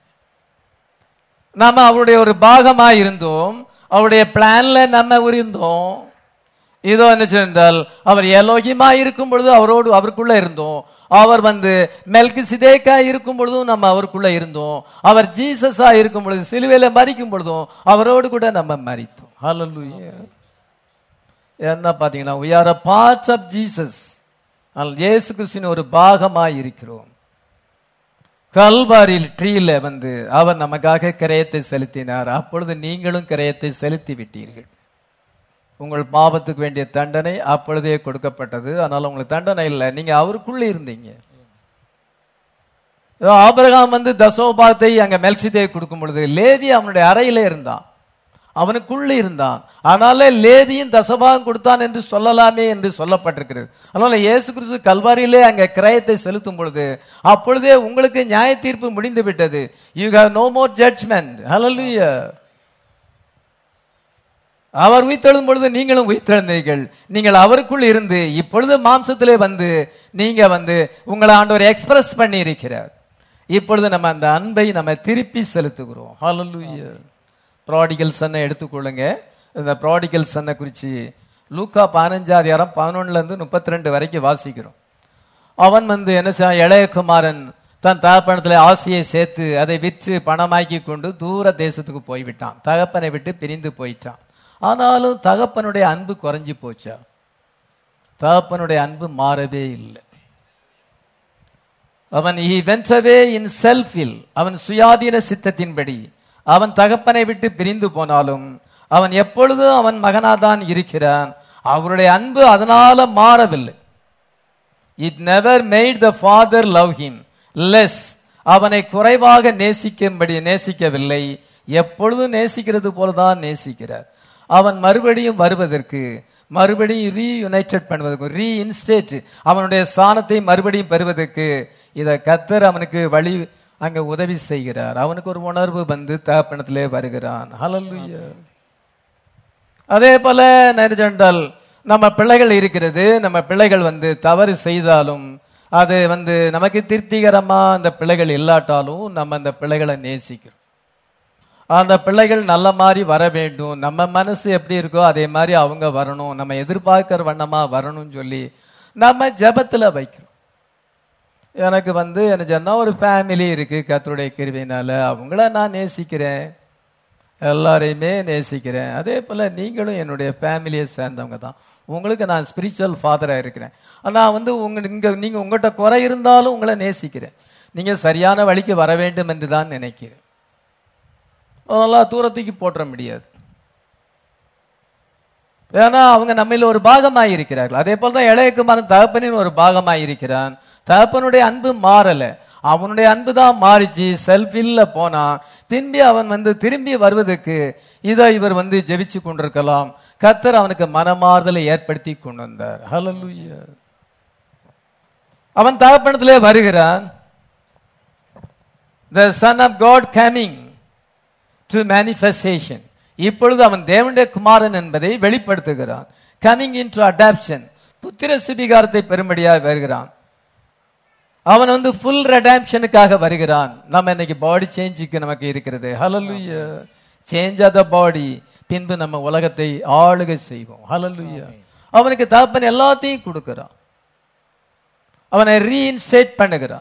நாம அவருடைய ஒரு பாகமா இருந்தோம் அவருடைய பிளான்ல நம்ம இருந்தோம் இதோ என்ன சொன்னால் அவர் எலோகியமா இருக்கும் பொழுது அவரோடு அவருக்குள்ள இருந்தோம் அவர் வந்து மெல்கி சிதேக்கா இருக்கும் பொழுதும் நம்ம அவருக்குள்ள இருந்தோம் அவர் ஜீசஸா இருக்கும் பொழுது சிலுவையில மறிக்கும் பொழுதும் அவரோடு கூட நம்ம மறித்தோம் ஹalleluya என்ன பாத்தீங்கன்னா we are a part of jesus ஆனால் இயேசு கிறிஸ்துவின் ஒரு பாகமாய் இருக்கிறோம் கல்வாரியில் ட்ரீல வந்து அவர் நமக்காக கிரயத்தை செலுத்தினார் அப்பொழுது நீங்களும் கிரயத்தை செலுத்தி விட்டீர்கள் உங்கள் பாவத்துக்கு வேண்டிய தண்டனை அப்பொழுதே கொடுக்கப்பட்டது அதனால உங்களுக்கு தண்டனை இல்லை நீங்க அவருக்குள்ள இருந்தீங்க இதோ ஆபிரகாம் வந்து தசோபாத்தை அங்க மெல்சிதே கொடுக்கும் பொழுது லேவி அவனுடைய அறையிலே இருந்தான் அவனுக்குள்ள இருந்தான் அதனால லேவியும் தசபாகம் கொடுத்தான் என்று சொல்லலாமே என்று சொல்லப்பட்டிருக்கிறது அதனால இயேசு கிறிஸ்து கல்வாரியிலே அங்க கிரயத்தை செலுத்தும் பொழுது அப்பொழுதே உங்களுக்கு நியாய தீர்ப்பு முடிந்து விட்டது you have no more judgment ஹalleluya அவர் உயிர்த்தெழும் பொழுது நீங்களும் உயிர்த்தெழுந்தீர்கள் நீங்கள் அவருக்குள் இருந்து இப்பொழுது மாம்சத்திலே வந்து நீங்க வந்து உங்களை ஆண்டவர் எக்ஸ்பிரஸ் பண்ணி இருக்கிறார் இப்பொழுது நம்ம அந்த அன்பை நம்ம திருப்பி செலுத்துகிறோம் ஹalleluya ப்ராடிகல் சன்னை எடுத்துக்கொள்ளுங்க இந்த ப்ராடிகல் சன்னை குறித்து லூக்கா பதினஞ்சாதிகாரம் பதினொன்னுல இருந்து முப்பத்தி ரெண்டு வரைக்கும் வாசிக்கிறோம் அவன் வந்து என்ன செய்ய இளையகுமாரன் தன் தகப்பனத்துல ஆசையை சேர்த்து அதை விற்று பணமாக்கி கொண்டு தூர தேசத்துக்கு போய்விட்டான் தகப்பனை விட்டு பிரிந்து போயிட்டான் ஆனாலும் தகப்பனுடைய அன்பு குறைஞ்சி போச்சா தகப்பனுடைய அன்பு மாறவே இல்லை அவன் he went away in self will அவன் சுயாதீன சித்தத்தின்படி அவன் தகப்பனை விட்டு பிரிந்து போனாலும் அவன் எப்பொழுதும் அவன் மகனாதான் இருக்கிறான் அவருடைய அன்பு அதனால மாறவில்லை it never made the father love him less அவனை குறைவாக நேசிக்கும்படி நேசிக்கவில்லை எப்பொழுதும் நேசிக்கிறது போலதான் நேசிக்கிறார் அவன் மறுபடியும் வருவதற்கு மறுபடியும் ரீயுனைட்டட் பண்ணுவதற்கு ரீஇன்ஸ்டேட் அவனுடைய ஸ்தானத்தை மறுபடியும் பெறுவதற்கு இத கத்தர் அவனுக்கு வழி அங்க உதவி செய்கிறார் அவனுக்கு ஒரு உணர்வு வந்து தகப்பனத்திலே வருகிறான் ஹalleluya அதே போல நெருஜென்றால் நம்ம பிள்ளைகள் இருக்கிறது நம்ம பிள்ளைகள் வந்து தவறு செய்தாலும் அது வந்து நமக்கு திருப்திகரமா அந்த பிள்ளைகள் இல்லாட்டாலும் நம்ம அந்த பிள்ளைகளை நேசிக்கிறோம் அந்த பிள்ளைகள் நல்ல மாதிரி வர வேண்டும் நம்ம மனசு எப்படி இருக்கோ அதே மாதிரி அவங்க வரணும் நம்ம எதிர்பார்க்கிற வண்ணமா வரணும்னு சொல்லி நம்ம ஜெபத்துல வைக்கிறோம் எனக்கு வந்து என்ன சொன்னா ஒரு ஃபேமிலி இருக்கு கத்தருடைய கிருவினால அவங்கள நான் நேசிக்கிறேன் எல்லாரையுமே நேசிக்கிறேன் அதே போல நீங்களும் என்னுடைய ஃபேமிலியை சேர்ந்தவங்க தான் உங்களுக்கு நான் ஸ்பிரிச்சுவல் ஃபாதராக இருக்கிறேன் நான் வந்து உங்க இங்க நீங்க உங்கள்கிட்ட குறை இருந்தாலும் உங்களை நேசிக்கிறேன் நீங்க சரியான வழிக்கு வர வேண்டும் என்று தான் நினைக்கிறேன் அதெல்லாம் தூரத்துக்கு போட்டுற முடியாது ஏன்னா அவங்க நம்மில் ஒரு பாகமாய் இருக்கிறார்கள் அதே போல தான் இளையகுமாரன் தகப்பனின் ஒரு பாகமாய் இருக்கிறான் தகப்பனுடைய அன்பு மாறல அவனுடைய அன்பு தான் மாறிச்சு செல்ஃபில்ல போனா திரும்பி அவன் வந்து திரும்பி வருவதற்கு இதை இவர் வந்து ஜெபிச்சு கொண்டிருக்கலாம் கத்தர் அவனுக்கு மனமாறுதலை ஏற்படுத்தி கொண்டு வந்தார் ஹalleluya அவன் தகப்பனத்திலே வருகிறான் the son of god coming to manifestation இப்பொழுது அவன் தேவனுடைய குமாரன் என்பதை வெளிப்படுத்துகிறான் கமிங் இன் டு அடாப்ஷன் புத்திர சுபிகாரத்தை பெரும்படியாக வருகிறான் அவன் வந்து ஃபுல் ரெடாம்ஷனுக்காக வருகிறான் நம்ம இன்னைக்கு பாடி சேஞ்சுக்கு நமக்கு இருக்கிறது ஹalleluya சேஞ்ச் ஆஃப் த பாடி பின்பு நம்ம உலகத்தை ஆளுகை செய்வோம் ஹalleluya அவனுக்கு தகப்பன் எல்லாத்தையும் கொடுக்கிறான் அவனை ரீஇன்ஸ்டேட் பண்ணுகிறான்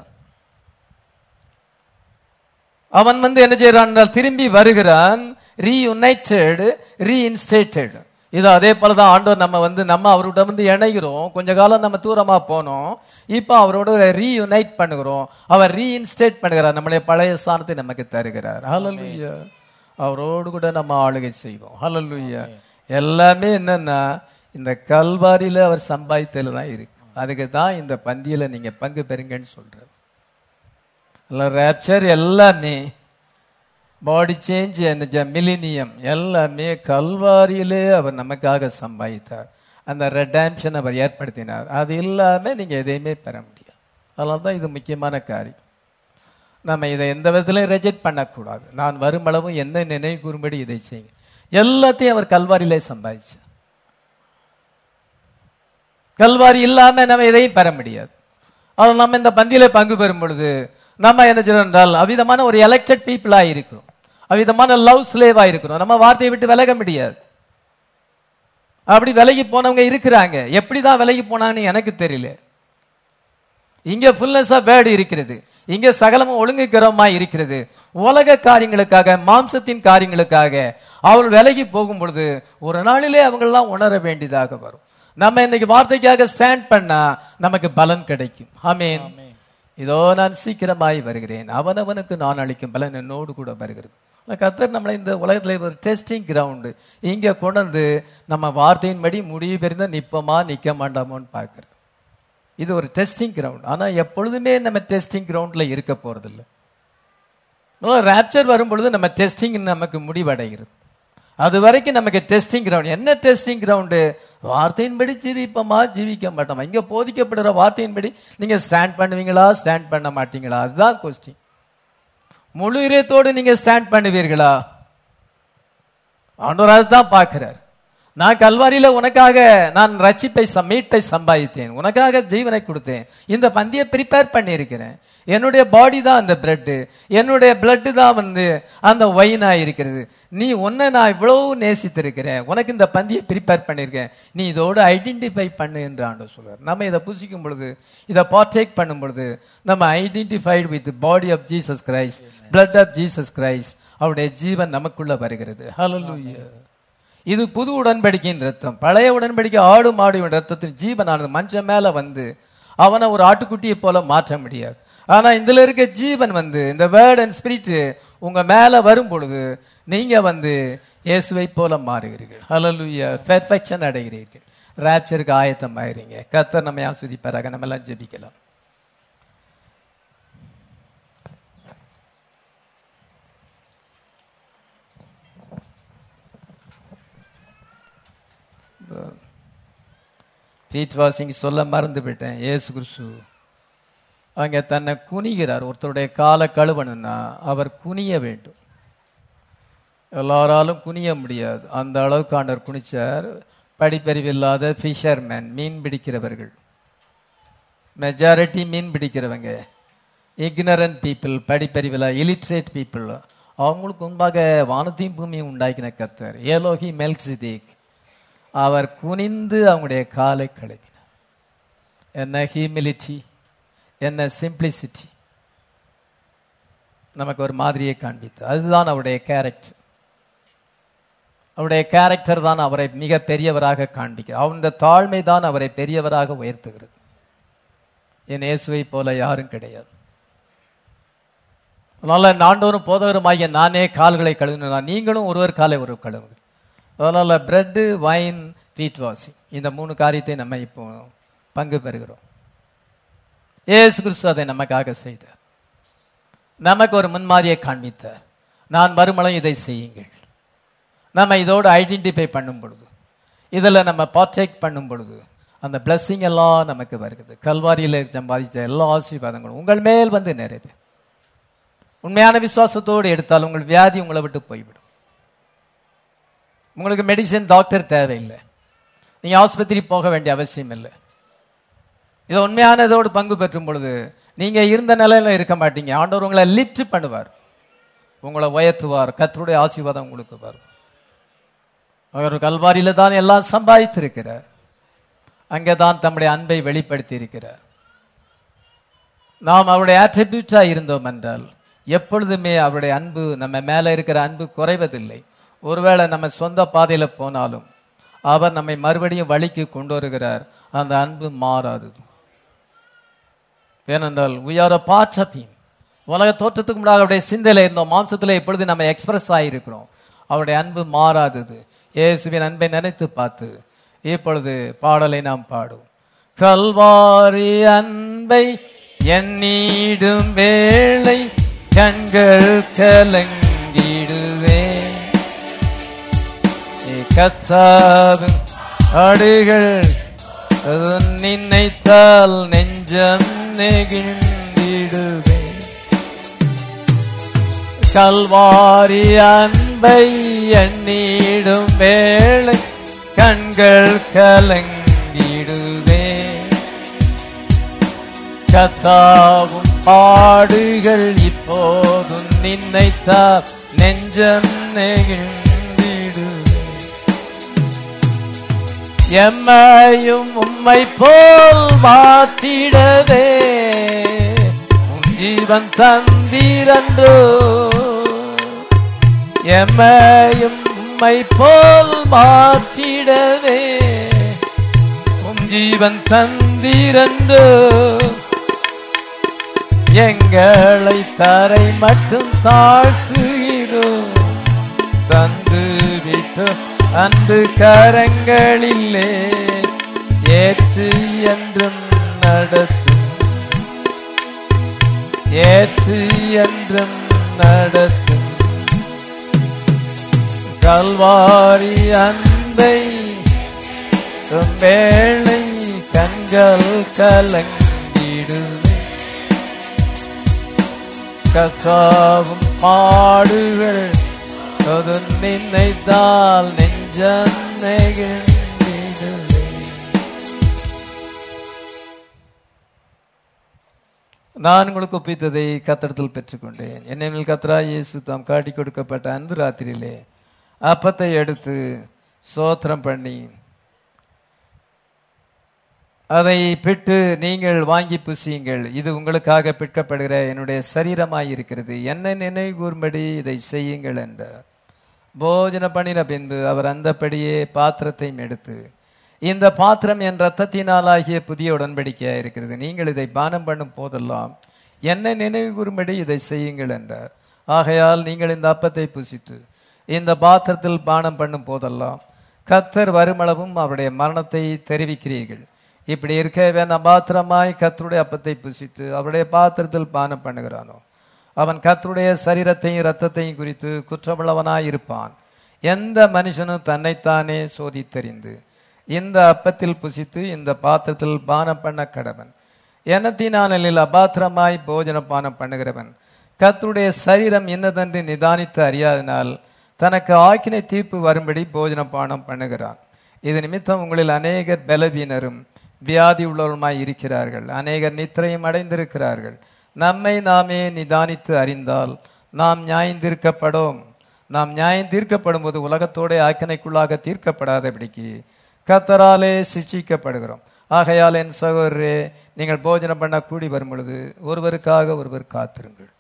அவன் வந்து என்ன செய்யறான் என்றால் திரும்பி வருகிறான் ரீயுனைட்டட் ரீஇன்ஸ்டேட்டட் இது அதே போல தான் ஆண்டவர் நம்ம வந்து நம்ம அவரோட வந்து இணைகிறோம் கொஞ்ச காலம் நம்ம தூரமா போனோம் இப்போ அவரோட ரீயுனைட் பண்ணுகிறோம் அவர் ரீஇன்ஸ்டேட் பண்ணுகிறார் நம்முடைய பழைய ஸ்தானத்தை நமக்கு தருகிறார் ஹalleluya அவரோடு கூட நம்ம ஆளுகை செய்வோம் ஹalleluya எல்லாமே என்னன்னா இந்த கல்வாரியில அவர் சம்பாதித்தல தான் இருக்கு அதுக்கு தான் இந்த பந்தியில நீங்க பங்கு பெறுங்கன்னு சொல்றாரு ரேப்சர் எல்லாமே பாடி சேஞ்ச் மிலினியம் எல்லாமே கல்வாரியிலே அவர் நமக்காக சம்பாதித்தார் அந்த ரெடாம்ஷன் அவர் ஏற்படுத்தினார் அது இல்லாம நீங்க எதையுமே பெற முடியாது அதனால தான் இது முக்கியமான காரியம் நம்ம இதை எந்த விதத்திலையும் ரெஜெக்ட் பண்ணக்கூடாது நான் வருமளவும் என்ன நினைவு கூறும்படி இதை செய்யுங்க எல்லாத்தையும் அவர் கல்வாரியிலே சம்பாதிச்சார் கல்வாரி இல்லாம நம்ம எதையும் பெற முடியாது அது நம்ம இந்த பந்தியில பங்கு பெறும் பொழுது நம்ம என்ன செய்யறோம் என்றால் அவிதமான ஒரு எலெக்டட் பீப்புளா இருக்கிறோம் அவிதமான லவ் ஸ்லேவா இருக்கிறோம் நம்ம வார்த்தையை விட்டு விலக முடியாது அப்படி விலகி போனவங்க இருக்கிறாங்க எப்படிதான் விலகி போனாங்கன்னு எனக்கு தெரியல இங்க ஃபுல்னஸ் ஆஃப் வேர்டு இருக்கிறது இங்க சகலமும் ஒழுங்குக்கிறமா இருக்கிறது உலக காரியங்களுக்காக மாம்சத்தின் காரியங்களுக்காக அவள் விலகி போகும் பொழுது ஒரு நாளிலே அவங்கெல்லாம் உணர வேண்டியதாக வரும் நம்ம இன்னைக்கு வார்த்தைக்காக ஸ்டாண்ட் பண்ணா நமக்கு பலன் கிடைக்கும் ஆமேன் இதோ நான் சீக்கிரமாய் வருகிறேன் அவனவனுக்கு நான் அளிக்கும் பலன் என்னோடு கூட வருகிறது கத்தர் நம்மளை இந்த உலகத்துல ஒரு டெஸ்டிங் கிரவுண்டு இங்க கொண்டு வந்து நம்ம வார்த்தையின்படி முடிவு பெருந்தா நிப்போமா நிக்க மாட்டோமோன்னு பார்க்கிறோம் இது ஒரு டெஸ்டிங் கிரவுண்ட் ஆனா எப்பொழுதுமே நம்ம டெஸ்டிங் கிரவுண்ட்ல இருக்க போறதில்லை ரேப்சர் வரும் பொழுது நம்ம டெஸ்டிங் நமக்கு முடிவடைகிறது அது வரைக்கும் நமக்கு டெஸ்டிங் கிரவுண்ட் என்ன டெஸ்டிங் கிரவுண்டு வார்த்தையின்படி ஜீவிப்போமா ஜீவிக்க மாட்டோமா இங்க போதிக்கப்படுற வார்த்தையின்படி நீங்க ஸ்டாண்ட் பண்ணுவீங்களா ஸ்டாண்ட் பண்ண மாட்டீங்களா அதுதான் கொஸ்டின் முழு இதயத்தோடு நீங்க ஸ்டாண்ட் பண்ணுவீர்களா ஆண்டவர் அதுதான் பார்க்கிறார் நான் கல்வாரியில உனக்காக நான் ரட்சிப்பை சம்- மீட்பை சம்பாதித்தேன் உனக்காக ஜீவனை கொடுத்தேன் இந்த பந்தியை ப்ரிப்பேர் பண்ணியிருக்கிறேன் என்னுடைய பாடி தான் அந்த பிரெட் என்னுடைய பிளட் தான் வந்து அந்த ஒயினா இருக்கிறது நீ உன்னை நான் இவ்வளவு நேசித்திருக்கிறேன் உனக்கு இந்த பந்தியை ப்ரிப்பேர் பண்ணியிருக்கேன் நீ இதோடு ஐடென்டிஃபை பண்ணு என்று ஆண்டு சொல்றார் நம்ம இதை புசிக்கும் பொழுது இதை பார்ட்டேக் பண்ணும் பொழுது நம்ம identified with body of Jesus Christ blood of Jesus Christ அவருடைய ஜீவன் நமக்குள்ள வருகிறது ஹalleluya இது புது உடன்படிக்கையின் ரத்தம் பழைய உடன்படிக்கை ஆடு மாடு ரத்தத்தின் ஜீவனானது மனுஷன் மேல வந்து அவனை ஒரு ஆட்டுக்குட்டியை போல மாற்ற முடியாது ஆனா இதுல இருக்க ஜீவன் வந்து இந்த வேர்ட் அண்ட் ஸ்பிரிட் உங்க மேல வரும் பொழுது நீங்க வந்து இயேசுவை போல மாறுகிறீர்கள் ஹalleluya பெர்ஃபெக்ஷன் அடைகிறீர்கள் ராப்சருக்கு ஆயத்தம் ஆகிறீங்க கர்த்தர் நம்மை ஆஸ்வதிப்பாராக நம்ம எல்லாம் ஜெபிக்கலாம் ஃபீட் வாஷிங் சொல்ல மறந்து போயிட்டேன் ஏசு கிறிஸ்து அங்க தன்னை குனிகிறார் ஒருத்தருடைய காலை கழுவணும்னா அவர் குனிய வேண்டும் எல்லாராலும் குனிய முடியாது அந்த அளவுக்கு ஆண்டவர் குனிச்சார் படிப்பறிவு இல்லாத ஃபிஷர்மேன் மீன் பிடிக்கிறவர்கள் மெஜாரிட்டி மீன் பிடிக்கிறவங்க இக்னரண்ட் பீப்புள் படிப்பறிவில் இலிட்ரேட் பீப்புள் அவங்களுக்கு முன்பாக வானத்தையும் பூமியும் உண்டாக்கின கத்தர் ஏலோகி மெல்க்சிதேக் அவர் குனிந்து அவங்களுடைய காலை கழுவினார் என்ன ஹியூமிலிட்டி என்ன சிம்பிளிசிட்டி நமக்கு ஒரு மாதிரியை காண்பித்தார் அதுதான் அவருடைய கேரக்டர் அவருடைய கேரக்டர் தான் அவரை மிக பெரியவராக காண்பிக்க அந்த தாழ்மை தான் அவரை பெரியவராக உயர்த்துகிறது என் இயேசுவை போல யாரும் கிடையாது அதனால நாண்டோரும் போதவருமாகிய நானே கால்களை கழுவினா நீங்களும் ஒருவர் காலை ஒரு கழுவுங்கள் அதனால பிரெட்டு வைன் ஃபீட் வாஷிங் இந்த மூணு காரியத்தை நம்ம இப்போ பங்கு பெறுகிறோம் ஏசு கிறிஸ்து அதை நமக்காக செய்தார் நமக்கு ஒரு முன்மாதிரியை காண்பித்தார் நான் மறுமலம் இதை செய்யுங்கள் நம்ம இதோடு ஐடென்டிஃபை பண்ணும் பொழுது இதில் நம்ம பார்ட்டேக் பண்ணும் பொழுது அந்த blessing எல்லாம் நமக்கு வருகிறது கல்வாரியில் சம்பாதிச்ச எல்லா ஆசீர்வாதங்களும் உங்கள் மேல் வந்து நிறைவேறும் உண்மையான விசுவாசத்தோடு எடுத்தால் உங்கள் வியாதி உங்களை விட்டு போய்விடும் உங்களுக்கு மெடிசன் டாக்டர் தேவையில்லை நீங்க ஆஸ்பத்திரி போக வேண்டிய அவசியம் இல்லை இதை உண்மையானதோடு பங்கு பெற்றும் பொழுது நீங்க இருந்த நிலையில இருக்க மாட்டீங்க ஆண்டவர் உங்களை லிஃப்ட் பண்ணுவார் உங்களை உயர்த்துவார் கத்தருடைய ஆசீர்வாதம் உங்களுக்கு வரும் அவர் கல்வாரியில தான் எல்லாம் சம்பாதித்திருக்கிறார் அங்கே தான் தம்முடைய அன்பை வெளிப்படுத்தி இருக்கிறார் நாம் அவருடைய ஆட்ரிபியூட்டா இருந்தோம் என்றால் எப்பொழுதுமே அவருடைய அன்பு நம்ம மேல இருக்கிற அன்பு குறைவதில்லை ஒருவேளை நம்ம சொந்த பாதையில போனாலும் அவர் நம்மை மறுபடியும் வழிக்கு கொண்டு வருகிறார் அந்த அன்பு மாறாது ஏனென்றால் we are a part of him உலக தோற்றத்துக்கு முன்னாடி அவருடைய சிந்தையில இருந்தோம் மாம்சத்துல இப்பொழுது நம்ம எக்ஸ்பிரஸ் ஆகியிருக்கிறோம் அவருடைய அன்பு மாறாதது இயேசுவின் அன்பை நினைத்து பார்த்து இப்பொழுது பாடலை நாம் பாடுவோம் கல்வாரி அன்பை எண்ணிடும் வேளை கண்கள் கலங்கிடுவே கத்தாவின் ஆடுகள் அது நினைத்தால் நெஞ்சம் நெகிழ்ந்திடுவே கல்வாரி அன்பை எண்ணிடும் வேளை கண்கள் கலங்கிடுவே கத்தாவும் பாடுகள் இப்போதும் நினைத்தால் நெஞ்சம் நெகிழ்ந்திடுவே எம்மையும் உம்மை போல் மாற்றிடவே உன் ஜீவன் தந்தீரன்றோ எம்மையும் உம்மை போல் மாற்றிடவே உம் ஜீவன் தந்தீரன்றோ எங்களை தரை மட்டும் தாழ்த்துகிறோம் தந்து விட்டு அன்பு கரங்களிலே ஏற்று என்றும் நடத்தும் ஏற்று என்றும் நடத்தும் கல்வாரி அன்பை வேளை கண்கள் கலங்கிடுமே கசாவும் பாடுகள் அது நினைத்தால் நெஞ்சம் நெகிழ்ந்திடுமே நான் உங்களுக்கு ஒப்பித்ததை கத்தடத்தில் பெற்றுக்கொண்டேன் என்னை மேல் கத்தரா இயேசு தாம் காட்டி கொடுக்கப்பட்ட அந்த ராத்திரியிலே அப்பத்தை எடுத்து சோத்திரம் பண்ணி அதை பிட்டு நீங்கள் வாங்கி புசியுங்கள் இது உங்களுக்காக பிற்கப்படுகிற என்னுடைய சரீரமாய் இருக்கிறது என்னை நினைவு கூறும்படி இதை செய்யுங்கள் என்றார் போஜன பண்ணின பின்பு அவர் அந்தபடியே பாத்திரத்தையும் எடுத்து இந்த பாத்திரம் என் ரத்தத்தினாலாகிய புதிய உடன்படிக்கையாக இருக்கிறது நீங்கள் இதை பானம் பண்ணும் போதெல்லாம் என்னை நினைவு கூறும்படி இதை செய்யுங்கள் என்றார் ஆகையால் நீங்கள் இந்த அப்பத்தை புசித்து இந்த பாத்திரத்தில் பானம் பண்ணும் போதெல்லாம் கத்தர் வருமளவும் அவருடைய மரணத்தை தெரிவிக்கிறீர்கள் இப்படி இருக்க வேணாம் பாத்திரமாய் கத்தருடைய அப்பத்தை புசித்து அவருடைய பாத்திரத்தில் பானம் பண்ணுகிறானோ அவன் கத்தருடைய சரீரத்தையும் இரத்தத்தையும் குறித்து குற்றமுள்ளவனாய் இருப்பான் எந்த மனுஷனும் தன்னைத்தானே சோதித்தறிந்து இந்த அப்பத்தில் புசித்து இந்த பாத்திரத்தில் பானம் பண்ண கடவன் எண்ணத்தினானில் அபாத்திரமாய் போஜன பானம் பண்ணுகிறவன் கத்தருடைய சரீரம் என்னதென்று நிதானித்து அறியாதனால் தனக்கு ஆக்கினை தீர்ப்பு வரும்படி போஜன பானம் பண்ணுகிறான் இது நிமித்தம் உங்களில் அநேகர் பலவீனரும் வியாதி உள்ளவருமாய் இருக்கிறார்கள் அநேகர் நித்திரையும் அடைந்திருக்கிறார்கள் நம்மை நாமே நிதானித்து அறிந்தால் நாம் நியாயந்தீர்க்கப்படும் நாம் நியாயம் தீர்க்கப்படும் போது உலகத்தோட ஆக்கினைக்குள்ளாக தீர்க்கப்படாதபடிக்கு கத்தராலே சிக்ஷிக்கப்படுகிறோம் ஆகையால் என் சகோதரரே நீங்கள் போஜனம் பண்ண கூடி வரும் பொழுது ஒருவருக்காக ஒருவர் காத்திருங்கள்